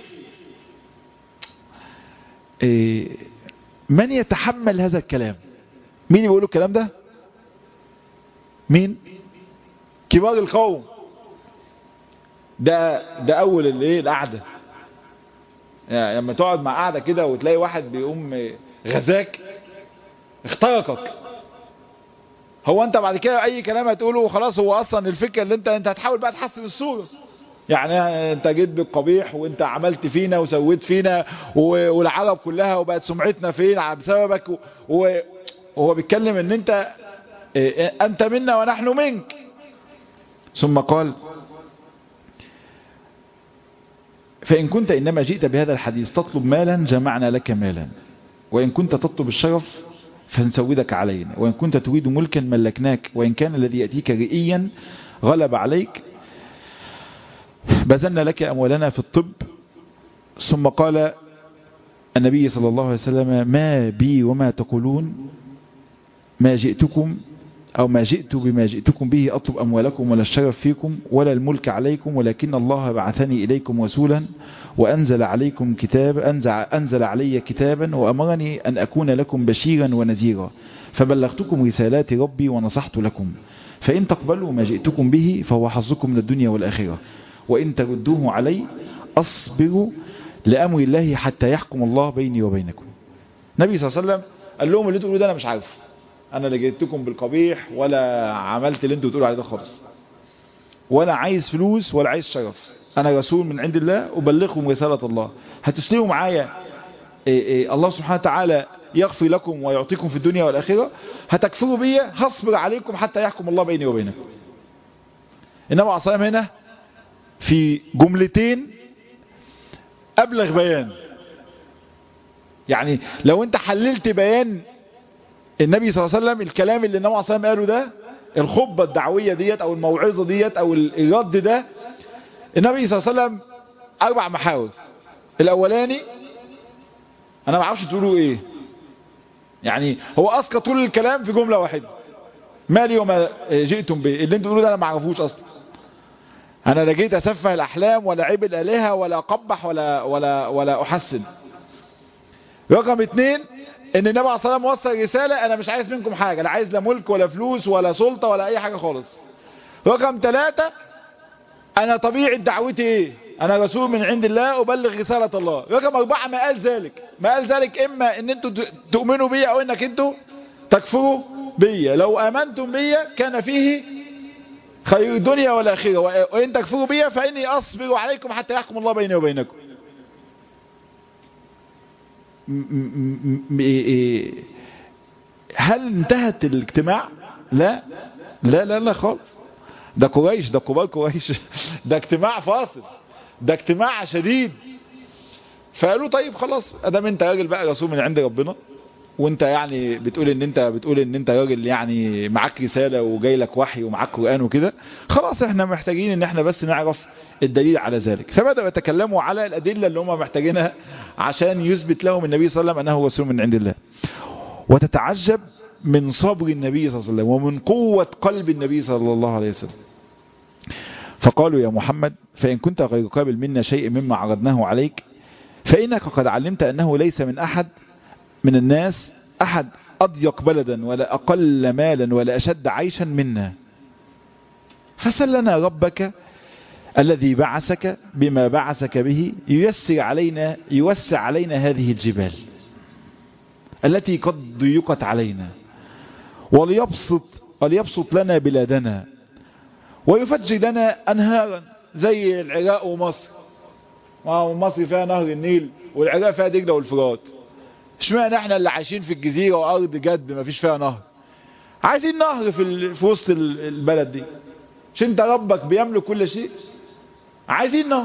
ايه من يتحمل هذا الكلام مين يقول الكلام ده مين كبار القوم ده ده اول الايه القعده يعني لما تقعد مع قعده كده وتلاقي واحد بيقوم غزاك اخترقك هو انت بعد كده اي كلام هتقوله خلاص هو اصلا الفكره اللي انت انت هتحاول بقى تحسن الصوره يعني انت جيت بالقبيح وانت عملت فينا وسويت فينا والعرب كلها وبقت سمعتنا فين بسببك وهو بيتكلم ان انت انت منا ونحن منك ثم قال فإن كنت إنما جئت بهذا الحديث تطلب مالا جمعنا لك مالا وإن كنت تطلب الشرف فنسودك علينا وإن كنت تريد ملكا ملكناك وإن كان الذي يأتيك رئيا غلب عليك بذلنا لك أموالنا في الطب ثم قال النبي صلى الله عليه وسلم ما بي وما تقولون ما جئتكم أو ما جئت بما جئتكم به أطلب أموالكم ولا الشرف فيكم ولا الملك عليكم ولكن الله بعثني إليكم رسولا وأنزل عليكم كتاب أنزل, أنزل علي كتابا وأمرني أن أكون لكم بشيرا ونذيرا فبلغتكم رسالات ربي ونصحت لكم فإن تقبلوا ما جئتكم به فهو حظكم من الدنيا والآخرة وإن تردوه علي أصبر لأمر الله حتى يحكم الله بيني وبينكم النبي صلى الله عليه وسلم قال لهم اللي تقولوا ده أنا مش عارف انا لا جيتكم بالقبيح ولا عملت اللي انتوا بتقولوا عليه ده خالص ولا عايز فلوس ولا عايز شرف انا رسول من عند الله ابلغكم رسالة الله هتسلموا معايا إيه إيه الله سبحانه وتعالى يغفر لكم ويعطيكم في الدنيا والآخرة هتكفروا بيا هصبر عليكم حتى يحكم الله بيني وبينكم النبي عليه الصلاة هنا في جملتين أبلغ بيان يعني لو انت حللت بيان النبي صلى الله عليه وسلم الكلام اللي النبي عليه الصلاه والسلام قاله ده الخطبه الدعويه ديت او الموعظه ديت او الرد ده النبي صلى الله عليه وسلم اربع محاور الاولاني انا ما اعرفش تقولوا ايه يعني هو اسقط طول الكلام في جمله واحده مالي وما جئتم به اللي انتوا تقولوا ده انا ما اعرفوش اصلا انا لا جيت اسفه الاحلام ولا عيب الالهه ولا اقبح ولا ولا ولا احسن رقم اتنين ان النبي عليه الصلاه والسلام وصل رساله انا مش عايز منكم حاجه لا عايز لا ملك ولا فلوس ولا سلطه ولا اي حاجه خالص رقم ثلاثة انا طبيعه دعوتي ايه انا رسول من عند الله ابلغ رساله الله رقم أربعة ما قال ذلك ما قال ذلك اما ان انتوا تؤمنوا بيا او انك انتوا تكفروا بيا لو امنتم بيا كان فيه خير الدنيا والاخره وان تكفروا بيا فاني اصبر عليكم حتى يحكم الله بيني وبينكم هل انتهت الاجتماع لا لا لا لا خالص ده قريش ده كبار قريش ده اجتماع فاصل ده اجتماع شديد فقالوا طيب خلاص ادام انت راجل بقى رسول من عند ربنا وانت يعني بتقول ان انت بتقول ان انت راجل يعني معاك رسالة وجاي لك وحي ومعاك قرآن وكده خلاص احنا محتاجين ان احنا بس نعرف الدليل على ذلك فبدأوا يتكلموا على الأدلة اللي هم محتاجينها عشان يثبت لهم النبي صلى الله عليه وسلم أنه رسول من عند الله وتتعجب من صبر النبي صلى الله عليه وسلم ومن قوة قلب النبي صلى الله عليه وسلم فقالوا يا محمد فإن كنت غير قابل منا شيء مما عرضناه عليك فإنك قد علمت أنه ليس من أحد من الناس أحد أضيق بلدا ولا أقل مالا ولا أشد عيشا منا فسل لنا ربك الذي بعثك بما بعثك به ييسر علينا يوسع علينا هذه الجبال التي قد ضيقت علينا وليبسط وليبسط لنا بلادنا ويفجر لنا أنهارا زي العراق ومصر مصر فيها نهر النيل والعراق فيها دجلة والفرات اشمعنى احنا اللي عايشين في الجزيرة وارض جد ما فيش فيها نهر عايزين نهر في, في وسط البلد دي مش انت ربك بيملك كل شيء عايزين نهر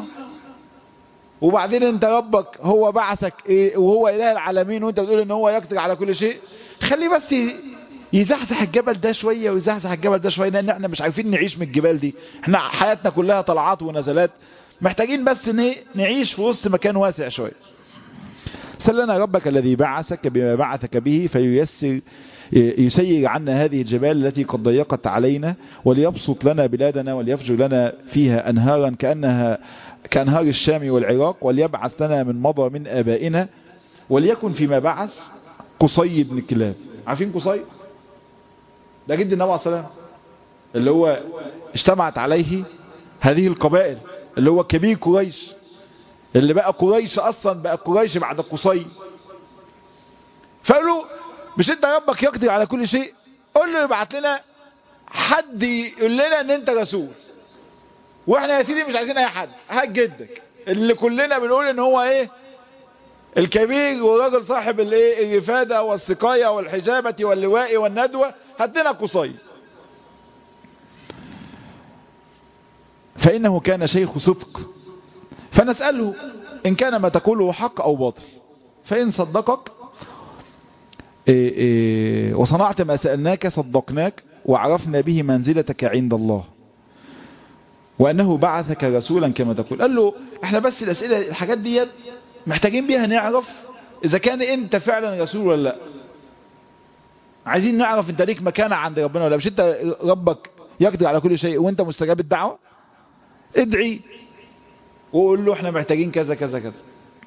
وبعدين انت ربك هو بعثك ايه وهو اله العالمين وانت بتقول ان هو يقدر على كل شيء خليه بس يزحزح الجبل ده شوية ويزحزح الجبل ده شوية لان احنا مش عارفين نعيش من الجبال دي احنا حياتنا كلها طلعات ونزلات محتاجين بس نعيش في وسط مكان واسع شوية سلنا ربك الذي بعثك بما بعثك به فييسر يسير عنا هذه الجبال التي قد ضيقت علينا وليبسط لنا بلادنا وليفجر لنا فيها أنهارا كأنها كأنهار الشام والعراق وليبعث لنا من مضى من آبائنا وليكن فيما بعث قصي بن كلاب عارفين قصي ده جد النبي عليه الصلاة اللي هو اجتمعت عليه هذه القبائل اللي هو كبير قريش اللي بقى قريش اصلا بقى قريش بعد قصي فقالوا مش انت ربك يقدر على كل شيء قول له يبعت لنا حد يقول لنا ان انت رسول واحنا يا سيدي مش عايزين اي حد هات جدك اللي كلنا بنقول ان هو ايه الكبير والراجل صاحب الايه الرفاده والسقايه والحجامه واللواء والندوه هات لنا قصي فانه كان شيخ صدق فنسأله إن كان ما تقوله حق أو باطل فإن صدقك إيه إيه وصنعت ما سألناك صدقناك وعرفنا به منزلتك عند الله وأنه بعثك رسولا كما تقول قال له احنا بس الأسئلة الحاجات دي محتاجين بيها نعرف إذا كان أنت فعلا رسول ولا لا عايزين نعرف انت ليك مكانة عند ربنا ولا مش انت ربك يقدر على كل شيء وانت مستجاب الدعوة ادعي وقول له احنا محتاجين كذا كذا كذا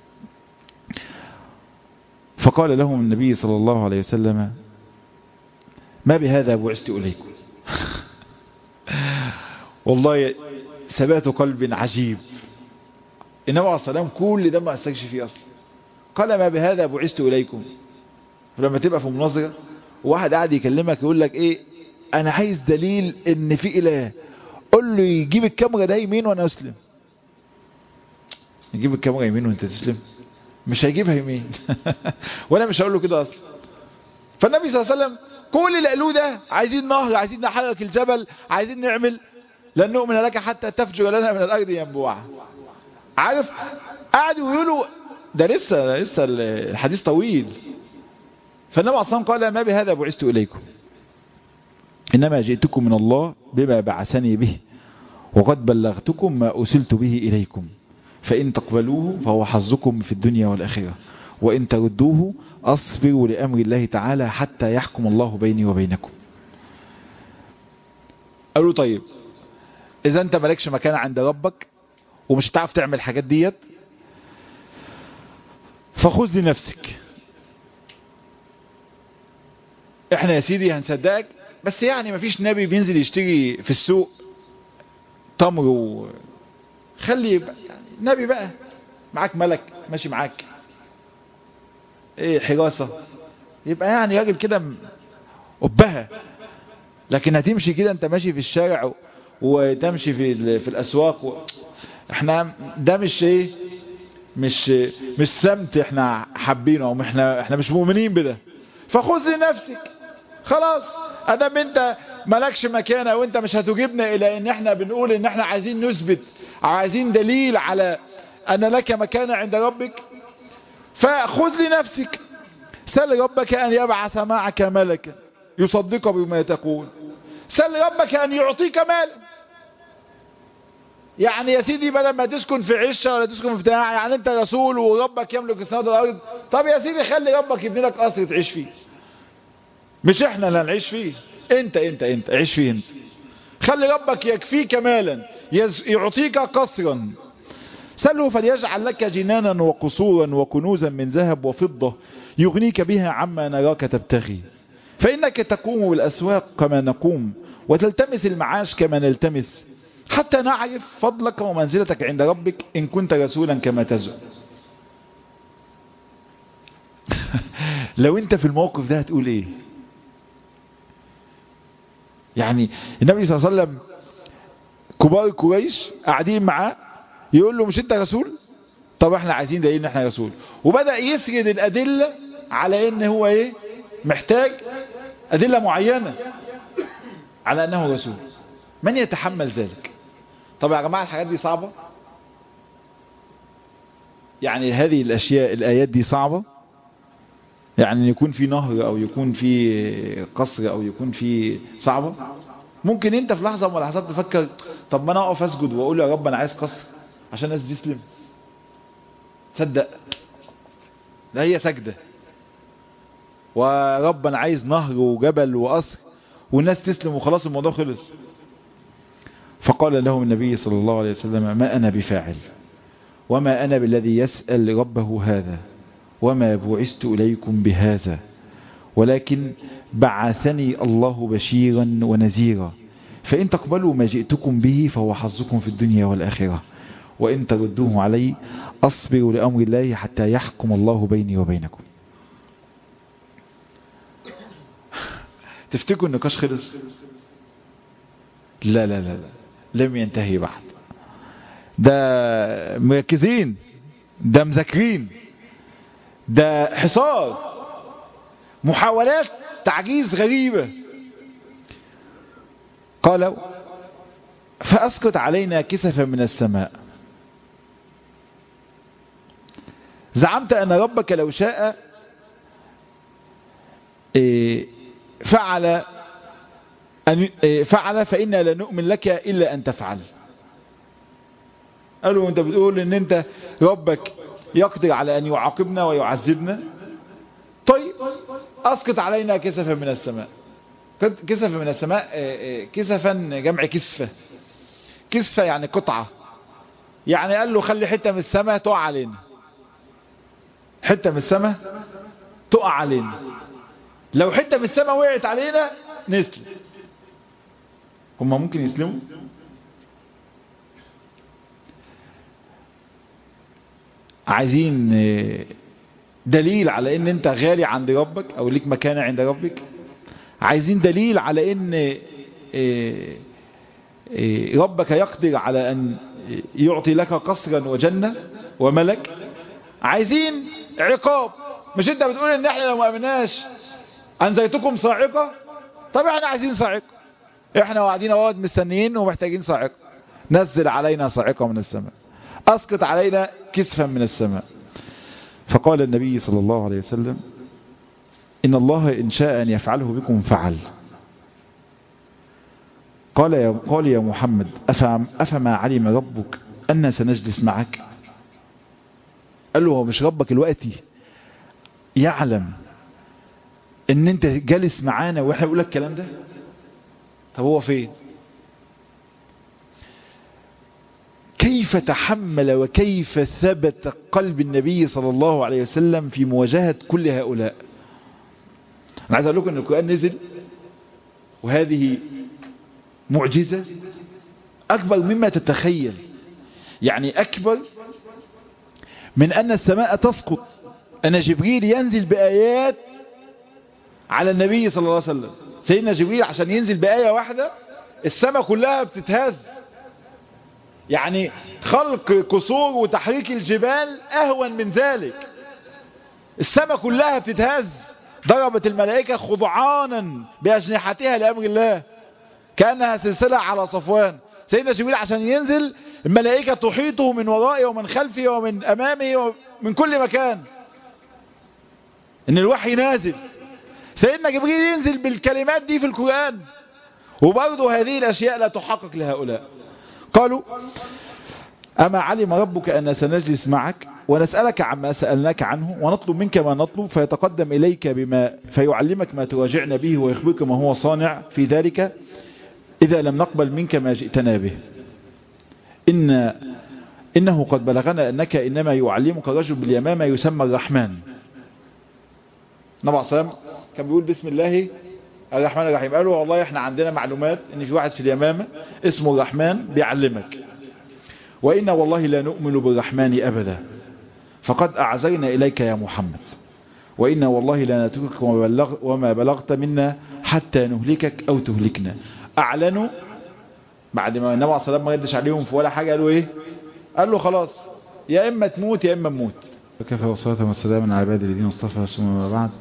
فقال لهم النبي صلى الله عليه وسلم ما بهذا بعثت إليكم والله ثبات قلب عجيب النبي عليه الصلاة والسلام كل ده ما أستكشف فيه أصلا قال ما بهذا بعثت إليكم فلما تبقى في مناظرة واحد قاعد يكلمك يقول لك ايه انا عايز دليل ان في اله قول له يجيب الكاميرا ده يمين وانا اسلم يجيب الكاميرا يمين وانت تسلم مش هيجيبها يمين وانا مش هقول له كده اصلا فالنبي صلى الله عليه وسلم كل اللي قالوه ده عايزين نهر عايزين نحرك الجبل عايزين نعمل لن نؤمن لك حتى تفجر لنا من الارض ينبوعا عارف قعدوا يقولوا ده لسه لسه الحديث طويل فالنبي عليه الصلاه قال ما بهذا بعثت اليكم انما جئتكم من الله بما بعثني به وقد بلغتكم ما ارسلت به اليكم فإن تقبلوه فهو حظكم في الدنيا والآخرة وإن تردوه أصبروا لأمر الله تعالى حتى يحكم الله بيني وبينكم قالوا طيب إذا أنت مالكش مكان عند ربك ومش هتعرف تعمل الحاجات ديت فخذ لنفسك احنا يا سيدي هنصدقك بس يعني مفيش نبي بينزل يشتري في السوق تمر و... خلي يبقى يعني نبي بقى معاك ملك ماشي معاك ايه حراسة يبقى يعني راجل كده قبها لكن هتمشي كده انت ماشي في الشارع وتمشي في في الاسواق و... احنا ده مش ايه مش مش سمت احنا حابينه او احنا احنا مش مؤمنين بده فخذ لنفسك خلاص ادام انت مالكش مكانه وانت مش هتجيبنا الى ان احنا بنقول ان احنا عايزين نثبت او عايزين دليل على ان لك مكانه عند ربك فخذ لنفسك سل ربك ان يبعث معك ملكا يصدق بما تقول سل ربك ان يعطيك مالا يعني يا سيدي بدل ما تسكن في عشه ولا تسكن في بتاع يعني انت رسول وربك يملك السماوات والارض طب يا سيدي خلي ربك يبني لك قصر تعيش فيه مش احنا اللي هنعيش فيه انت انت انت عيش فيه انت خلي ربك يكفيك مالا يعطيك قصرا سله فليجعل لك جنانا وقصورا وكنوزا من ذهب وفضة يغنيك بها عما نراك تبتغي فإنك تقوم بالأسواق كما نقوم وتلتمس المعاش كما نلتمس حتى نعرف فضلك ومنزلتك عند ربك إن كنت رسولا كما تزعم لو انت في الموقف ده هتقول ايه يعني النبي صلى الله عليه وسلم كبار قريش قاعدين معاه يقول له مش انت رسول طب احنا عايزين دليل ان احنا رسول وبدأ يسرد الادلة على ان هو ايه محتاج ادلة معينة على انه رسول من يتحمل ذلك طب يا جماعة الحاجات دي صعبة يعني هذه الاشياء الايات دي صعبة يعني يكون في نهر او يكون في قصر او يكون في صعبة ممكن انت في لحظة من اللحظات تفكر طب ما انا اقف اسجد واقول يا رب انا عايز قصر عشان الناس دي تسلم تصدق ده هي سجدة ورب انا عايز نهر وجبل وقصر والناس تسلم وخلاص الموضوع خلص فقال لهم النبي صلى الله عليه وسلم ما انا بفاعل وما انا بالذي يسأل ربه هذا وما بعثت إليكم بهذا ولكن بعثني الله بشيرا ونذيرا فإن تقبلوا ما جئتكم به فهو حظكم في الدنيا والآخرة وإن تردوه علي أصبر لأمر الله حتى يحكم الله بيني وبينكم تفتكروا النقاش خلص لا لا لا لا لم ينتهي بعد ده مركزين ده مذاكرين ده حصار محاولات تعجيز غريبة قالوا فأسقط علينا كسفا من السماء زعمت أن ربك لو شاء فعل أن فعل فإنا لا نؤمن لك إلا أن تفعل قالوا أنت بتقول أن أنت ربك يقدر على أن يعاقبنا ويعذبنا طيب أسقط علينا كسفا من السماء كسفا من السماء كسفا جمع كسفة كسفة يعني قطعة يعني قال له خلي حتة من السماء تقع علينا حتة من السماء تقع علينا لو حتة من السماء وقعت علينا نسلم هما ممكن يسلموا عايزين دليل على ان انت غالي عند ربك او ليك مكانة عند ربك عايزين دليل على ان ربك يقدر على ان يعطي لك قصرا وجنة وملك عايزين عقاب مش انت بتقول ان احنا لو ما امناش انزيتكم صاعقة طب احنا عايزين صاعقة احنا قاعدين اهوت مستنيين ومحتاجين صاعقة نزل علينا صاعقة من السماء اسقط علينا كسفا من السماء فقال النبي صلى الله عليه وسلم إن الله إن شاء أن يفعله بكم فعل قال يا, قال يا محمد أفما, أفما علم ربك أن سنجلس معك قال له هو مش ربك الوقتي يعلم ان انت جالس معانا واحنا بقول لك الكلام ده طب هو فين كيف تحمل وكيف ثبت قلب النبي صلى الله عليه وسلم في مواجهة كل هؤلاء أنا عايز أقول لكم أن القرآن نزل وهذه معجزة أكبر مما تتخيل يعني أكبر من أن السماء تسقط أن جبريل ينزل بآيات على النبي صلى الله عليه وسلم سيدنا جبريل عشان ينزل بآية واحدة السماء كلها بتتهز يعني خلق قصور وتحريك الجبال أهون من ذلك السماء كلها بتتهز ضربت الملائكة خضعانا بأجنحتها لأمر الله كأنها سلسلة على صفوان سيدنا جبريل عشان ينزل الملائكة تحيطه من ورائه ومن خلفه ومن أمامه ومن كل مكان إن الوحي نازل سيدنا جبريل ينزل بالكلمات دي في القرآن وبرضه هذه الأشياء لا تحقق لهؤلاء قالوا أما علم ربك أن سنجلس معك ونسألك عما سألناك عنه ونطلب منك ما نطلب فيتقدم إليك بما فيعلمك ما تراجعنا به ويخبرك ما هو صانع في ذلك إذا لم نقبل منك ما جئتنا به إن إنه قد بلغنا أنك إنما يعلمك رجل باليمامة يسمى الرحمن نبع صلى كان بيقول بسم الله الرحمن الرحيم قالوا والله احنا عندنا معلومات ان في واحد في اليمامة اسمه الرحمن بيعلمك وإنا والله لا نؤمن بالرحمن أبدا فقد أعزينا إليك يا محمد وإنا والله لا نتركك وما, بلغ وما بلغت منا حتى نهلكك أو تهلكنا أعلنوا بعد ما النبي عليه الصلاة والسلام ما يدش عليهم في ولا حاجة قالوا إيه قال له خلاص يا إما تموت يا إما نموت وكفى والصلاة والسلام على عباد الذين اصطفى ثم ما بعد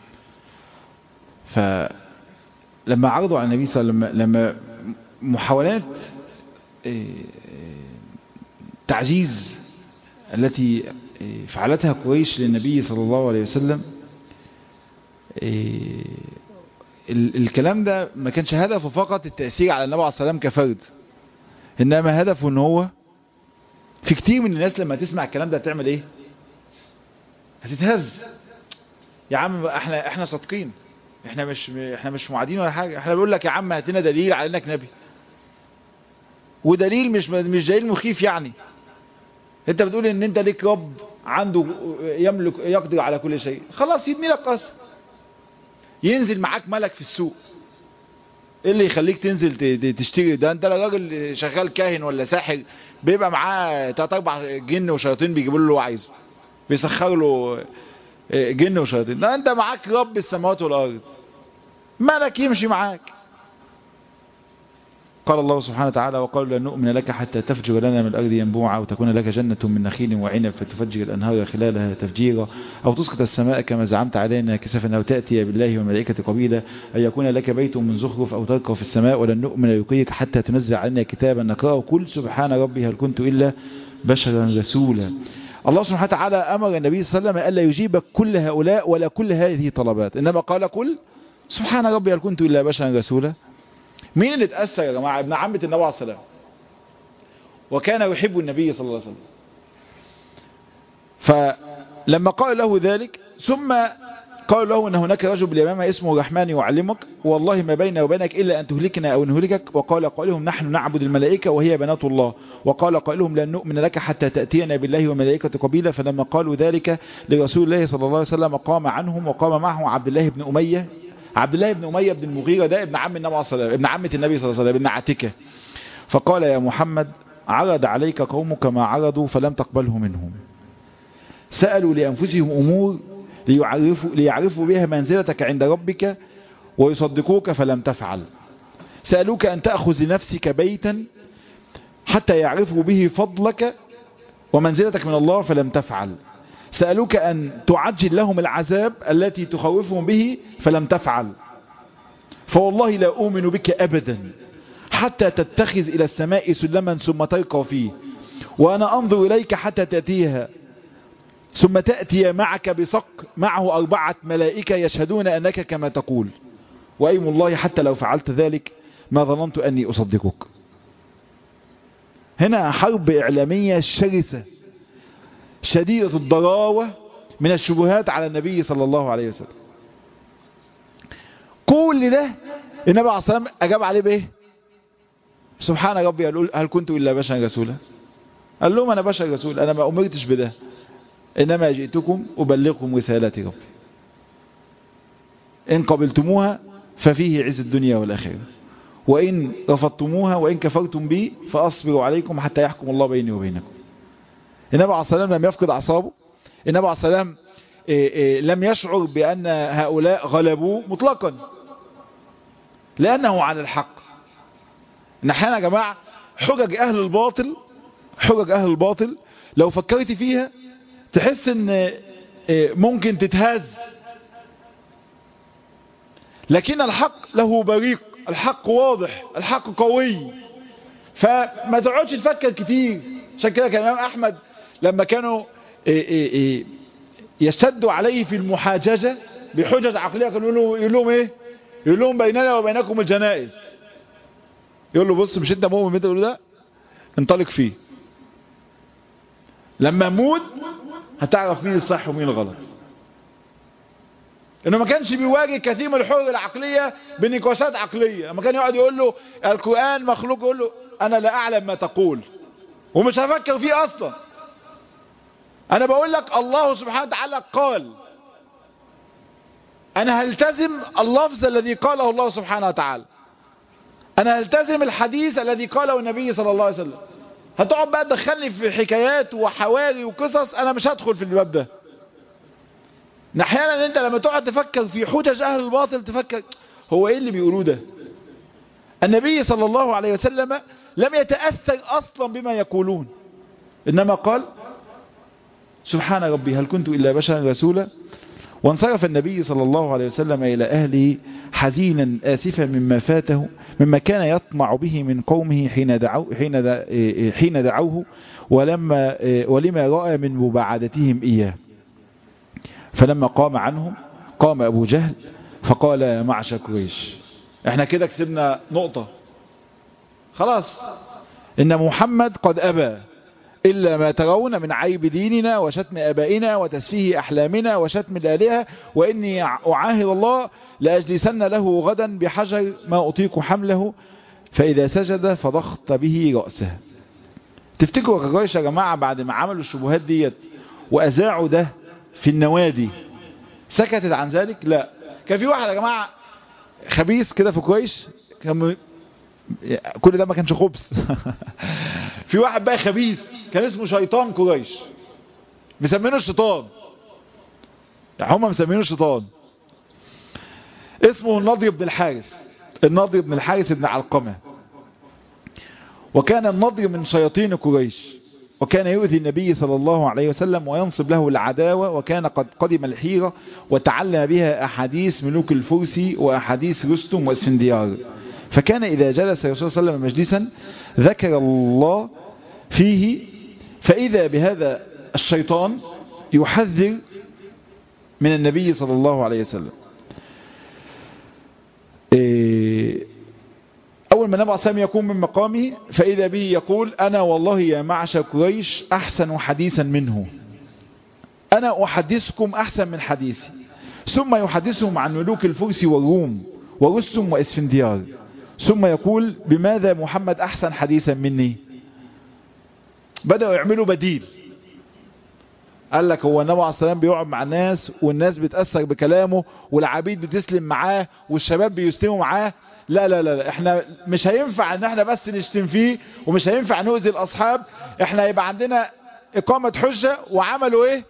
فلما عرضوا على النبي صلى الله عليه وسلم لما محاولات تعجيز التي فعلتها قريش للنبي صلى الله عليه وسلم الكلام ده ما كانش هدفه فقط التأثير على النبي عليه الصلاة والسلام كفرد إنما هدفه ان هو في كتير من الناس لما تسمع الكلام ده هتعمل ايه هتتهز يا عم احنا احنا صادقين احنا مش احنا مش معادين ولا حاجه احنا بنقول لك يا عم هات لنا دليل على انك نبي ودليل مش مش دليل مخيف يعني انت بتقول ان انت ليك رب عنده يملك يقدر على كل شيء خلاص يبني لك قصر ينزل معاك ملك في السوق ايه اللي يخليك تنزل تشتري ده انت راجل شغال كاهن ولا ساحر بيبقى معاه تلات اربع جن وشياطين بيجيبوا له اللي هو عايزه بيسخر له جن وشياطين ده انت معاك رب السماوات والارض ملك يمشي معاك قال الله سبحانه وتعالى وقالوا لن نؤمن لك حتى تفجر لنا من الأرض ينبوعا وتكون لك جنة من نخيل وعنب فتفجر الأنهار خلالها تفجيرا أو تسقط السماء كما زعمت علينا كسفا أو تأتي بالله والملائكة قبيلا أن يكون لك بيت من زخرف أو ترقى في السماء ولن نؤمن لقيك حتى تنزل علينا كتابا نقرأه قل سبحان ربي هل كنت إلا بشرا رسولا الله سبحانه وتعالى أمر النبي صلى الله عليه وسلم ألا يجيب كل هؤلاء ولا كل هذه طلبات إنما قال قل سبحان ربي هل كنت إلا بشرا رسولا مين اللي اتأثر يا جماعة ابن عمة النبي عليه السلام وكان يحب النبي صلى الله عليه وسلم فلما قال له ذلك ثم قال له ان هناك رجل باليمامة اسمه الرحمن يعلمك والله ما بيننا وبينك إلا أن تهلكنا أو نهلكك وقال قائلهم نحن نعبد الملائكة وهي بنات الله وقال قائلهم لن نؤمن لك حتى تأتينا بالله وملائكة قبيلة فلما قالوا ذلك لرسول الله صلى الله عليه وسلم قام عنهم وقام معه عبد الله بن أمية عبد الله بن أمية بن المغيرة ده ابن عم النبي صلى الله عليه وسلم ابن عمة النبي صلى الله عليه وسلم ابن عتكة فقال يا محمد عرض عليك قومك ما عرضوا فلم تقبله منهم سألوا لأنفسهم أمور ليعرفوا, ليعرفوا بها منزلتك عند ربك ويصدقوك فلم تفعل سألوك أن تأخذ لنفسك بيتا حتى يعرفوا به فضلك ومنزلتك من الله فلم تفعل سألوك أن تعجل لهم العذاب التي تخوفهم به فلم تفعل فوالله لا أؤمن بك أبدا حتى تتخذ إلى السماء سلما ثم ترقى فيه وأنا أنظر إليك حتى تأتيها ثم تأتي معك بصق معه أربعة ملائكة يشهدون أنك كما تقول وأيم الله حتى لو فعلت ذلك ما ظننت أني أصدقك هنا حرب إعلامية شرسة شديدة الضراوة من الشبهات على النبي صلى الله عليه وسلم كل ده النبي عليه الصلاة والسلام أجاب عليه بإيه سبحان ربي هل كنت إلا بشر رسولا قال لهم أنا بشر رسول أنا ما أمرتش بده إنما جئتكم أبلغكم رسالات ربي إن قبلتموها ففيه عز الدنيا والآخرة وإن رفضتموها وإن كفرتم بي فأصبروا عليكم حتى يحكم الله بيني وبينكم النبي عليه السلام لم يفقد أعصابه النبي عليه السلام لم يشعر بأن هؤلاء غلبوه مطلقا لأنه على الحق نحن يا جماعة حجج أهل الباطل حجج اهل الباطل لو فكرت فيها تحس ان ممكن تتهز لكن الحق له بريق الحق واضح الحق قوي فما تقعدش تفكر كتير عشان كده كان الامام احمد لما كانوا يشتدوا عليه في المحاججة بحجج عقلية كانوا يقول لهم ايه يقول لهم بيننا وبينكم الجنائز يقول له بص مش انت مؤمن انت ده انطلق فيه لما موت هتعرف مين الصح ومين الغلط انه ما كانش بيواجه كثير من الحقوق العقلية بنقاشات عقلية لما كان يقعد يقول له القرآن مخلوق يقول له انا لا اعلم ما تقول ومش هفكر فيه اصلا انا بقول لك الله سبحانه وتعالى قال انا هلتزم اللفظ الذي قاله الله سبحانه وتعالى انا هلتزم الحديث الذي قاله النبي صلى الله عليه وسلم هتقعد بقى تدخلني في حكايات وحواري وقصص انا مش هدخل في الباب ده احيانا انت لما تقعد تفكر في حجج اهل الباطل تفكر هو ايه اللي بيقولوه ده النبي صلى الله عليه وسلم لم يتأثر اصلا بما يقولون انما قال سبحان ربي هل كنت الا بشرا رسولا وانصرف النبي صلى الله عليه وسلم الى اهله حزينا اسفا مما فاته مما كان يطمع به من قومه حين دعوه حين حين دعوه ولما ولما راى من مباعدتهم اياه فلما قام عنهم قام ابو جهل فقال يا معشر قريش احنا كده كسبنا نقطة خلاص ان محمد قد ابى إلا ما ترون من عيب ديننا وشتم أبائنا وتسفيه أحلامنا وشتم الآلهة وإني أعاهد الله لأجلسن له غدا بحجر ما أطيق حمله فإذا سجد فضخت به رأسه تفتكروا كرايش يا جماعة بعد ما عملوا الشبهات ديت وأذاعوا ده في النوادي سكتت عن ذلك لا كان في واحد يا جماعة خبيث كده في قريش كان كل ده ما كانش خبز في واحد بقى خبيث كان اسمه شيطان قريش مسمينه الشيطان يعني هم مسمينه الشيطان اسمه النضي بن الحارث النضي بن الحارث بن علقمة وكان النضي من شياطين قريش وكان يؤذي النبي صلى الله عليه وسلم وينصب له العداوة وكان قد قدم الحيرة وتعلم بها أحاديث ملوك الفرس وأحاديث رستم واسفنديار فكان إذا جلس الرسول صلى الله عليه وسلم مجلسا ذكر الله فيه فإذا بهذا الشيطان يحذر من النبي صلى الله عليه وسلم أول ما نبع سامي يقوم من مقامه فإذا به يقول أنا والله يا معشر قريش أحسن حديثا منه أنا أحدثكم أحسن من حديثي ثم يحدثهم عن ملوك الفرس والروم ورستم وإسفنديار ثم يقول بماذا محمد أحسن حديثا مني بدأوا يعملوا بديل قال لك هو النبي عليه السلام بيقعد مع الناس والناس بتأثر بكلامه والعبيد بتسلم معاه والشباب بيسلموا معاه لا لا لا احنا مش هينفع ان احنا بس نشتم فيه ومش هينفع نؤذي الاصحاب احنا يبقى عندنا اقامة حجة وعملوا ايه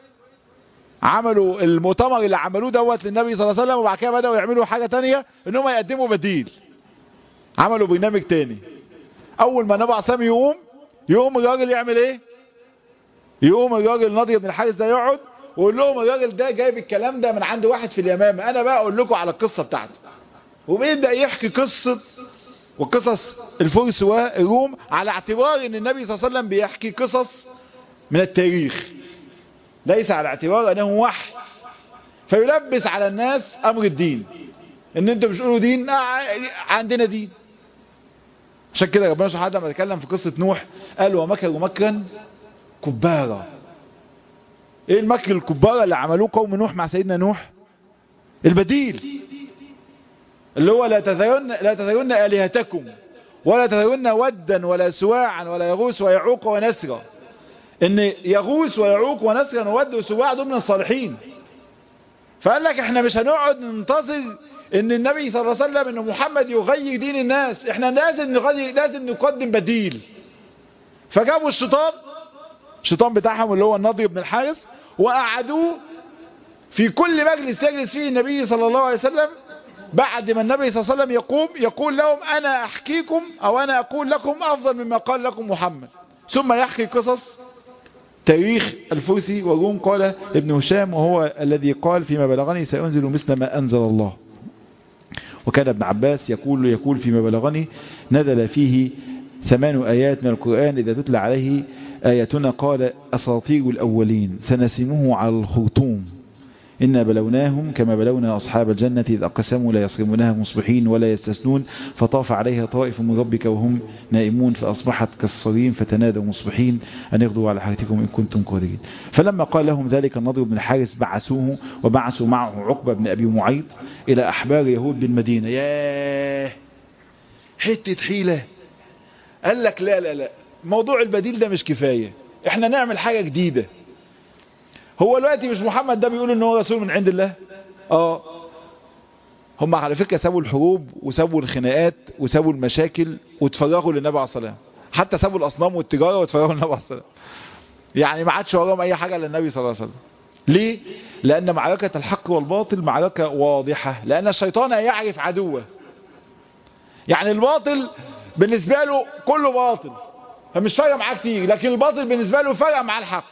عملوا المؤتمر اللي عملوه دوت للنبي صلى الله عليه وسلم وبعد كده بدأوا يعملوا حاجة تانية ان هم يقدموا بديل عملوا برنامج تاني اول ما النبي عليه السلام يقوم يقوم الراجل يعمل ايه يقوم الراجل ناضي بن الحارث ده يقعد ويقول لهم الراجل ده جايب الكلام ده من عند واحد في اليمامة انا بقى اقول لكم على القصة بتاعته وبيبدأ يحكي قصة وقصص الفرس والروم على اعتبار ان النبي صلى الله عليه وسلم بيحكي قصص من التاريخ ليس على اعتبار انه وحي فيلبس على الناس امر الدين ان انتوا مش تقولوا دين آه عندنا دين عشان كده ربنا سبحانه وتعالى لما اتكلم في قصة نوح قال ومكروا مكرا كبارا ايه المكر الكبارة اللي عملوه قوم نوح مع سيدنا نوح البديل اللي هو لا تذرن لا تذرن الهتكم ولا تذرن ودا ولا سواعا ولا يغوث ويعوق ونسرا ان يغوث ويعوق ونسرا وود وسواع دول من الصالحين فقال لك احنا مش هنقعد ننتظر ان النبي صلى الله عليه وسلم ان محمد يغير دين الناس احنا لازم نغير لازم نقدم بديل فجابوا الشيطان الشيطان بتاعهم اللي هو النضي بن الحارث وقعدوه في كل مجلس يجلس فيه النبي صلى الله عليه وسلم بعد ما النبي صلى الله عليه وسلم يقوم يقول لهم انا احكيكم او انا اقول لكم افضل مما قال لكم محمد ثم يحكي قصص تاريخ الفوسي والروم قال ابن هشام وهو الذي قال فيما بلغني سينزل مثل ما أنزل الله وكان ابن عباس يقول يقول فيما بلغني نزل فيه ثمان آيات من القرآن إذا تتلى عليه آياتنا قال أساطير الأولين سنسمه على الخرطوم إنا بلوناهم كما بلونا أصحاب الجنة إذ أقسموا لا يصرمونها مصبحين ولا يستثنون فطاف عليها طائف من ربك وهم نائمون فأصبحت كالصريم فتنادوا مصبحين أن يغدوا على حياتكم إن كنتم قادرين فلما قال لهم ذلك النضر بن الحارس بعثوه وبعثوا معه عقبة بن أبي معيط إلى أحبار يهود بالمدينة ياه حتة حيلة قال لك لا لا لا موضوع البديل ده مش كفاية احنا نعمل حاجة جديدة هو دلوقتي مش محمد ده بيقول ان هو رسول من عند الله اه هم على فكرة سابوا الحروب وسابوا الخناقات وسابوا المشاكل وتفرغوا للنبي عليه الصلاة حتى سابوا الاصنام والتجارة وتفرغوا للنبي عليه الصلاة يعني ما عادش وراهم اي حاجة للنبي صلى الله عليه وسلم ليه لان معركة الحق والباطل معركة واضحة لان الشيطان يعرف عدوه يعني الباطل بالنسبة له كله باطل فمش فارق معاه كتير لكن الباطل بالنسبة له فرق مع الحق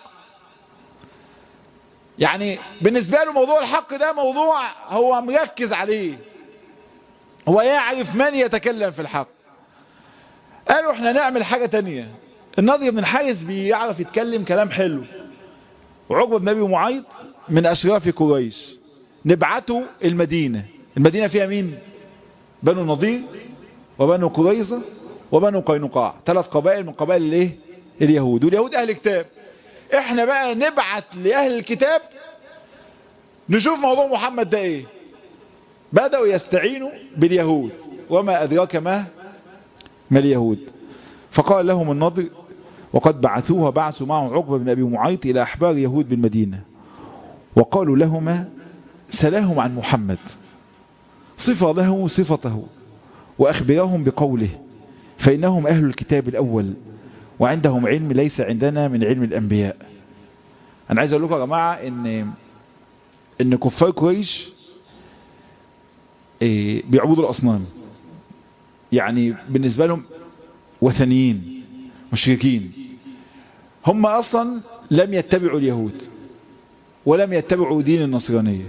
يعني بالنسبة له موضوع الحق ده موضوع هو مركز عليه هو يعرف من يتكلم في الحق قالوا احنا نعمل حاجة تانية النضي بن الحارث بيعرف يتكلم كلام حلو وعقبة بن ابي معيط من اشراف قريش نبعته المدينة المدينة فيها مين بنو نضير وبنو قريظة وبنو قينقاع ثلاث قبائل من قبائل الايه اليهود واليهود اهل كتاب احنا بقى نبعت لأهل الكتاب نشوف موضوع محمد ده ايه بدأوا يستعينوا باليهود وما أدراك ما ما اليهود فقال لهم النضر وقد بعثوها بعثوا معه عقبة بن أبي معيط إلى أحبار يهود بالمدينة وقالوا لهما سلاهم عن محمد صفة له صفته وأخبرهم بقوله فإنهم أهل الكتاب الأول وعندهم علم ليس عندنا من علم الأنبياء أنا عايز أقول لكم يا جماعة إن إن كفار قريش إيه بيعبدوا الأصنام يعني بالنسبة لهم وثنيين مشركين هم أصلا لم يتبعوا اليهود ولم يتبعوا دين النصرانية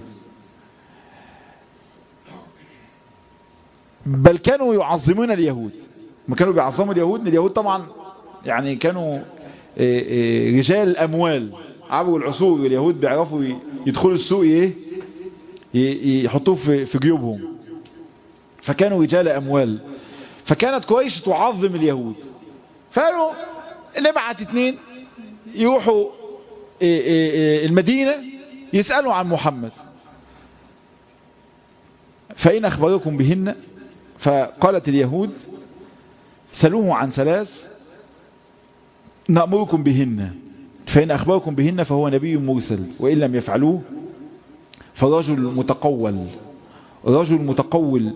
بل كانوا يعظمون اليهود ما كانوا بيعظموا اليهود اليهود طبعا يعني كانوا رجال أموال عبروا العصور واليهود بيعرفوا يدخلوا السوق ايه يحطوه في في جيوبهم فكانوا رجال أموال فكانت قريش تعظم اليهود فقالوا نبعت اتنين يروحوا المدينة يسألوا عن محمد فإن أخبركم بهن فقالت اليهود سألوه عن ثلاث نأمركم بهن فإن أخبركم بهن فهو نبي مرسل وإن لم يفعلوه فرجل متقول رجل متقول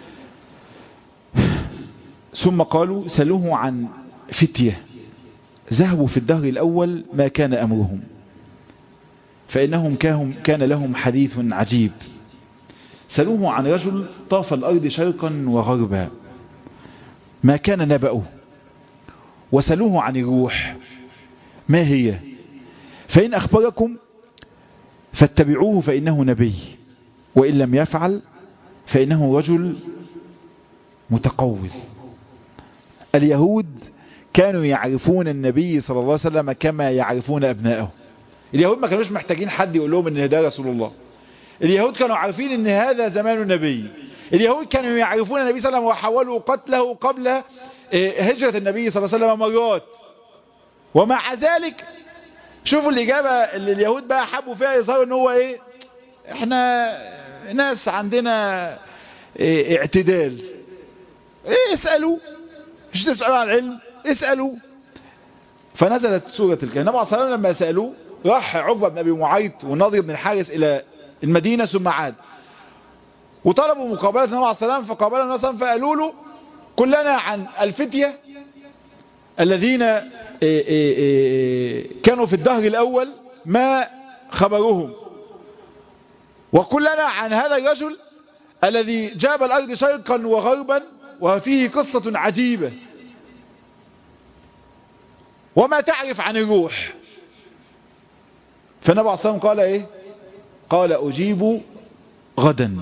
ثم قالوا سألوه عن فتية ذهبوا في الدهر الأول ما كان أمرهم فإنهم كان لهم حديث عجيب سألوه عن رجل طاف الأرض شرقا وغربا ما كان نبأه وسألوه عن الروح ما هي فإن أخبركم فاتبعوه فإنه نبي وإن لم يفعل فإنه رجل متقول اليهود كانوا يعرفون النبي صلى الله عليه وسلم كما يعرفون أبنائه اليهود ما كانوش محتاجين حد يقول لهم ان ده رسول الله اليهود كانوا عارفين ان هذا زمان النبي اليهود كانوا يعرفون النبي صلى الله عليه وسلم وحاولوا قتله قبل هجرة النبي صلى الله عليه وسلم مرات ومع ذلك شوفوا الإجابة اللي اليهود بقى حبوا فيها يظهروا ان هو ايه احنا ناس عندنا إيه اعتدال ايه اسألوا مش تسألوا عن العلم اسألوا فنزلت سورة الكهف النبي صلى الله عليه وسلم لما سألوه راح عقبة بن أبي معيط والناظر بن الحارث إلى المدينة ثم عاد وطلبوا مقابلة النبي عليه السلام فقابل النبي صلى الله عليه وسلم فقالوا له كلنا عن الفتية الذين إيه إيه إيه كانوا في الدهر الأول ما خبرهم وكلنا عن هذا الرجل الذي جاب الأرض شرقا وغربا وفيه قصة عجيبة وما تعرف عن الروح فالنبي عليه الصلاة والسلام قال ايه قال اجيب غدا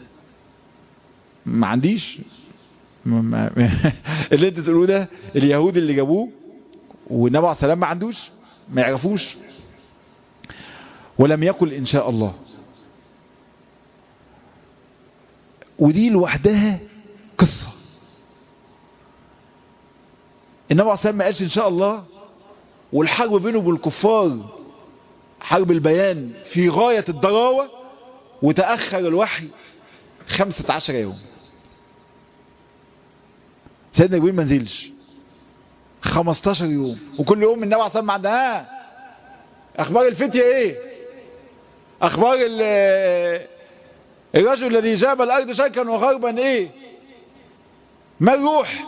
ما عنديش اللي انت تقولوه ده اليهود اللي جابوه والنبي عليه السلام ما عندوش ما يعرفوش ولم يقل ان شاء الله ودي لوحدها قصة النبي عليه السلام ما قالش ان شاء الله والحرب بينه وبين الكفار حرب البيان في غاية الضراوة وتأخر الوحي خمسة عشر يوم سيدنا جبريل ما نزلش 15 يوم وكل يوم النبي عليه الصلاه والسلام عندها اخبار الفتيه ايه اخبار الرجل الذي جاب الارض شركا وغربا ايه ما الروح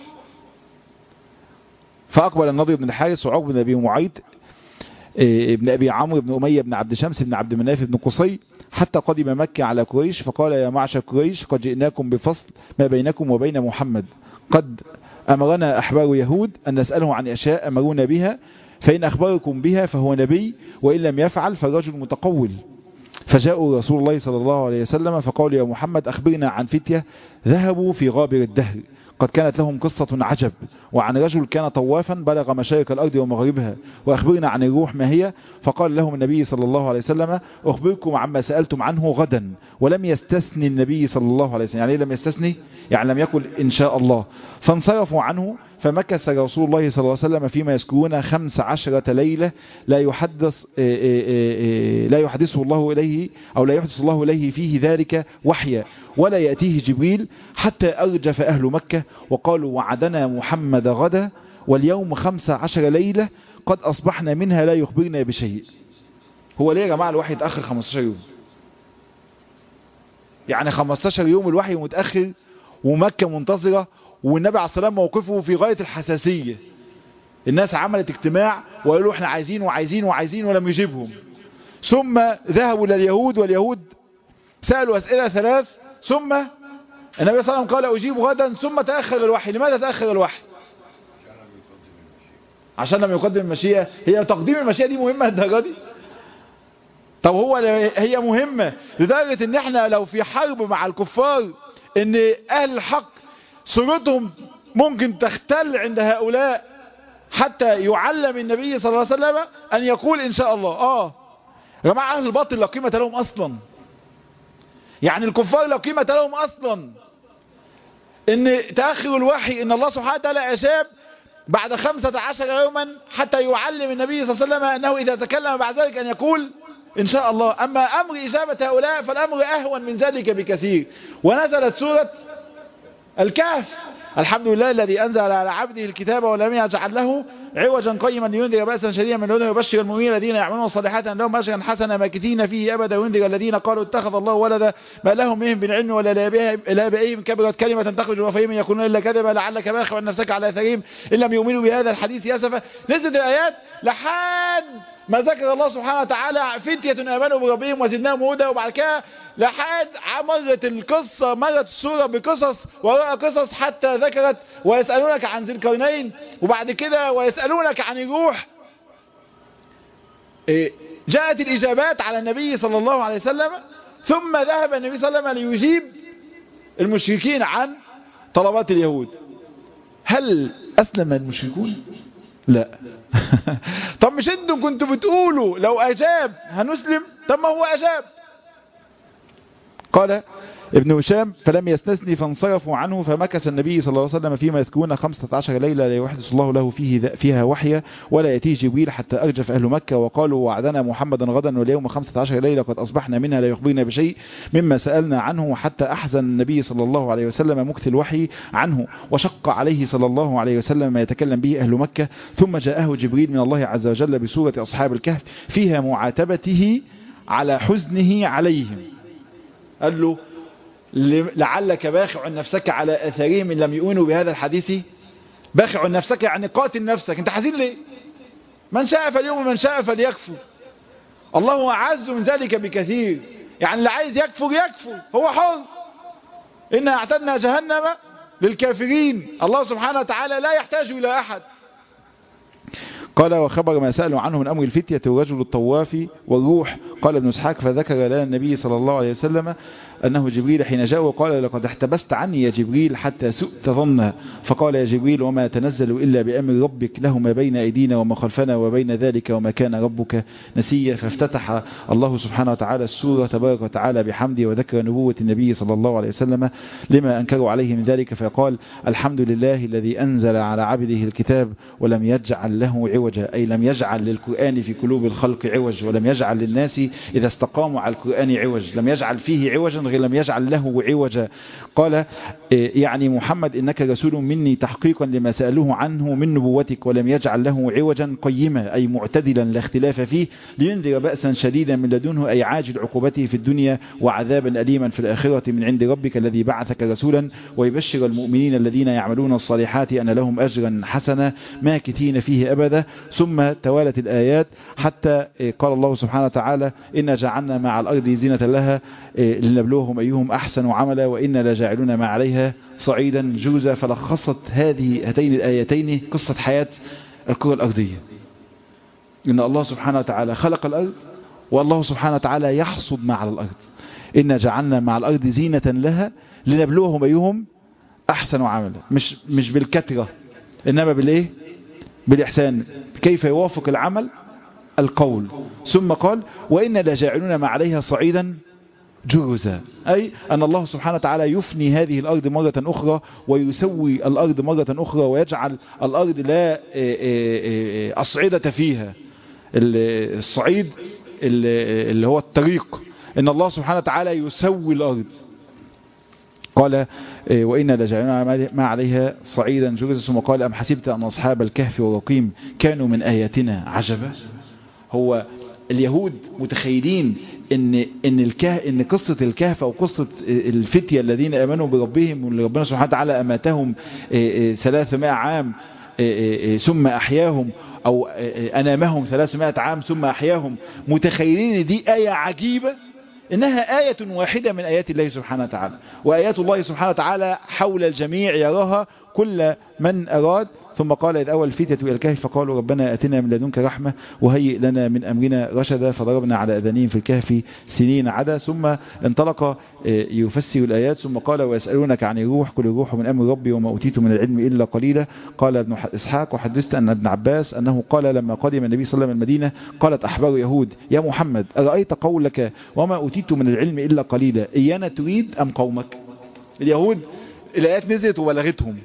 فاقبل النضر بن الحارث وعقب بن ابي معيط ابن ابي عمرو بن اميه بن عبد شمس بن عبد مناف بن قصي حتى قدم مكه على قريش فقال يا معشر قريش قد جئناكم بفصل ما بينكم وبين محمد قد أمرنا أحبار يهود أن نسأله عن أشياء أمرونا بها فإن أخبركم بها فهو نبي وإن لم يفعل فرجل متقول فجاءوا رسول الله صلى الله عليه وسلم فقالوا يا محمد أخبرنا عن فتية ذهبوا في غابر الدهر قد كانت لهم قصة عجب وعن رجل كان طوافا بلغ مشارق الأرض ومغربها وأخبرنا عن الروح ما هي فقال لهم النبي صلى الله عليه وسلم أخبركم عما سألتم عنه غدا ولم يستثني النبي صلى الله عليه وسلم يعني لم يستثني يعني لم يقل إن شاء الله فانصرفوا عنه فمكث رسول الله صلى الله عليه وسلم فيما يسكون خمس عشرة ليلة لا يحدث لا يحدثه الله إليه أو لا يحدث الله إليه فيه ذلك وحيا ولا يأتيه جبريل حتى أرجف أهل مكة وقالوا وعدنا محمد غدا واليوم خمس عشر ليلة قد أصبحنا منها لا يخبرنا بشيء هو ليه يا جماعة الوحي يتأخر 15 يوم يعني 15 يوم الوحي متأخر ومكة منتظرة والنبي عليه الصلاة والسلام موقفه في غاية الحساسية الناس عملت اجتماع وقالوا احنا عايزين وعايزين وعايزين ولم يجيبهم ثم ذهبوا لليهود واليهود سألوا أسئلة ثلاث ثم النبي صلى الله عليه وسلم قال أجيب غدا ثم تأخر الوحي لماذا تأخر الوحي عشان لم يقدم المشيئة هي تقديم المشيئة دي مهمة للدرجة دي طب هو هي مهمة لدرجة ان احنا لو في حرب مع الكفار ان اهل الحق صورتهم ممكن تختل عند هؤلاء حتى يعلم النبي صلى الله عليه وسلم ان يقول ان شاء الله اه يا جماعه اهل الباطل لا قيمه لهم اصلا يعني الكفار لا قيمه لهم اصلا ان تاخر الوحي ان الله سبحانه وتعالى اشاب بعد خمسة عشر يوما حتى يعلم النبي صلى الله عليه وسلم انه اذا تكلم بعد ذلك ان يقول ان شاء الله اما امر اجابة هؤلاء فالامر اهون من ذلك بكثير ونزلت سورة الكهف الحمد لله الذي أنزل على عبده الكتاب ولم يجعل له عوجا قيما لينذر بأسا شديدا من لدنه ويبشر المؤمنين الذين يعملون الصالحات أن لهم أجرا حسنا ماكثين فيه أبدا وينذر الذين قالوا اتخذ الله ولدا ما لهم بهم بالعلم ولا لآبائهم كبرت كلمة تخرج وفيهم يكونون إلا كذبا لعلك باخع نفسك على أثرهم إن لم يؤمنوا بهذا الحديث يسفا نزلت الآيات لحد ما ذكر الله سبحانه وتعالى فتية آمنوا بربهم وزدناهم هدى وبعد كده لحد مرت القصة مرت السورة بقصص وراء قصص حتى ذكرت ويسألونك عن ذي القرنين وبعد كده ويسألونك عن الروح جاءت الإجابات على النبي صلى الله عليه وسلم ثم ذهب النبي صلى الله عليه وسلم ليجيب المشركين عن طلبات اليهود هل أسلم المشركون لا طب مش انتم كنتوا بتقولوا لو أجاب هنسلم طب ما هو أجاب قال ابن هشام فلم يستثني فانصرفوا عنه فمكث النبي صلى الله عليه وسلم فيما يذكرون خمسة عشر ليلة لا يحدث الله له فيه فيها وحيا ولا يأتيه جبريل حتى أرجف أهل مكة وقالوا وعدنا محمدا غدا واليوم خمسة عشر ليلة قد أصبحنا منها لا يخبرنا بشيء مما سألنا عنه حتى أحزن النبي صلى الله عليه وسلم مكث الوحي عنه وشق عليه صلى الله عليه وسلم ما يتكلم به أهل مكة ثم جاءه جبريل من الله عز وجل بسورة أصحاب الكهف فيها معاتبته على حزنه عليهم قال له لعلك باخع نفسك على أثرهم إن لم يؤمنوا بهذا الحديث باخع نفسك يعني قاتل نفسك انت حزين ليه من شاء فاليوم من شاء فليكفر الله أعز من ذلك بكثير يعني اللي عايز يكفر يكفر هو حر إنا اعتدنا جهنم للكافرين الله سبحانه وتعالى لا يحتاج إلى أحد قال وخبر ما سألوا عنه من أمر الفتية الرجل الطواف والروح قال ابن اسحاق فذكر لنا النبي صلى الله عليه وسلم أنه جبريل حين جاء وقال لقد احتبست عني يا جبريل حتى سؤت ظنا فقال يا جبريل وما تنزل إلا بأمر ربك له ما بين أيدينا وما خلفنا وبين ذلك وما كان ربك نسيا فافتتح الله سبحانه وتعالى السورة تبارك وتعالى بحمده وذكر نبوة النبي صلى الله عليه وسلم لما أنكروا عليه من ذلك فقال الحمد لله الذي أنزل على عبده الكتاب ولم يجعل له عوجا أي لم يجعل للقرآن في قلوب الخلق عوج ولم يجعل للناس إذا استقاموا على القرآن عوج لم يجعل فيه عوجا غير لم يجعل له عوجا قال يعني محمد إنك رسول مني تحقيقا لما سألوه عنه من نبوتك ولم يجعل له عوجا قيما أي معتدلا لا اختلاف فيه لينذر بأسا شديدا من لدنه أي عاجل عقوبته في الدنيا وعذابا أليما في الآخرة من عند ربك الذي بعثك رسولا ويبشر المؤمنين الذين يعملون الصالحات أن لهم أجرا حسنا ماكثين فيه أبدا ثم توالت الآيات حتى قال الله سبحانه وتعالى إن جعلنا مع الأرض زينة لها لنبلوهم أيهم أحسن عملا وإنا لجاعلون ما عليها صعيدا جوزا فلخصت هذه هاتين الآيتين قصة حياة الكرة الأرضية إن الله سبحانه وتعالى خلق الأرض والله سبحانه وتعالى يحصد ما على الأرض إن جعلنا مع الأرض زينة لها لنبلوهم أيهم أحسن عملا مش مش بالكثرة إنما بالإيه بالإحسان كيف يوافق العمل القول ثم قال وإن لجاعلون ما عليها صعيدا جرزا أي أن الله سبحانه وتعالى يفني هذه الأرض مرة أخرى ويسوي الأرض مرة أخرى ويجعل الأرض لا أصعدة فيها الصعيد اللي هو الطريق إن الله سبحانه وتعالى يسوي الأرض قال وإن لجعلنا ما عليها صعيدا جرزا ثم قال أم حسبت أن أصحاب الكهف والرقيم كانوا من آياتنا عجبا هو اليهود متخيلين ان ان الكهف ان قصه الكهف او قصه الفتيه الذين امنوا بربهم واللي ربنا سبحانه وتعالى اماتهم 300 عام ثم احياهم او انامهم 300 عام ثم احياهم متخيلين ان دي ايه عجيبه إنها آية واحدة من آيات الله سبحانه وتعالى وآيات الله سبحانه وتعالى حول الجميع يراها كل من أراد ثم قال إذ أول فتية إلى الكهف فقالوا ربنا أتنا من لدنك رحمة وهيئ لنا من أمرنا رشدا فضربنا على أذانهم في الكهف سنين عدا ثم انطلق يفسر الآيات ثم قال ويسألونك عن الروح كل الروح من أمر ربي وما أوتيت من العلم إلا قليلا قال ابن إسحاق وحدثت أن ابن عباس أنه قال لما قدم النبي صلى الله عليه وسلم المدينة قالت أحبار يهود يا محمد أرأيت قولك وما أوتيت من العلم إلا قليلا إيانا تريد أم قومك اليهود الآيات نزلت وبلغتهم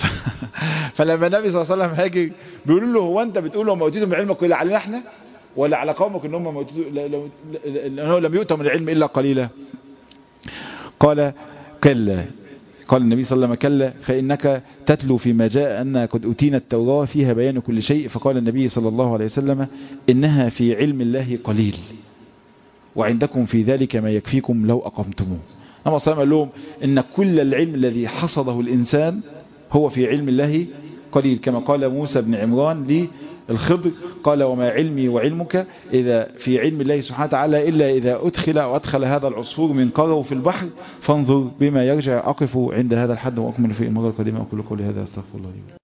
فلما النبي صلى الله عليه وسلم هاجر بيقولوا له هو انت بتقول لهم اوتيتم من علمك الا علينا احنا ولا على قومك ان هم انه لم يؤتوا من العلم الا قليلا قال كلا قال النبي صلى الله عليه وسلم كلا فإنك تتلو فيما جاء أن قد أتينا التوراة فيها بيان كل شيء فقال النبي صلى الله عليه وسلم إنها في علم الله قليل وعندكم في ذلك ما يكفيكم لو أقمتموه أما صلى الله عليه وسلم قال لهم إن كل العلم الذي حصده الإنسان هو في علم الله قليل كما قال موسى بن عمران للخضر قال وما علمي وعلمك إذا في علم الله سبحانه وتعالى إلا إذا أدخل أو أدخل هذا العصفور من قروا في البحر فانظر بما يرجع أقف عند هذا الحد وأكمل في المرة القادمة أقول قولي هذا أستغفر الله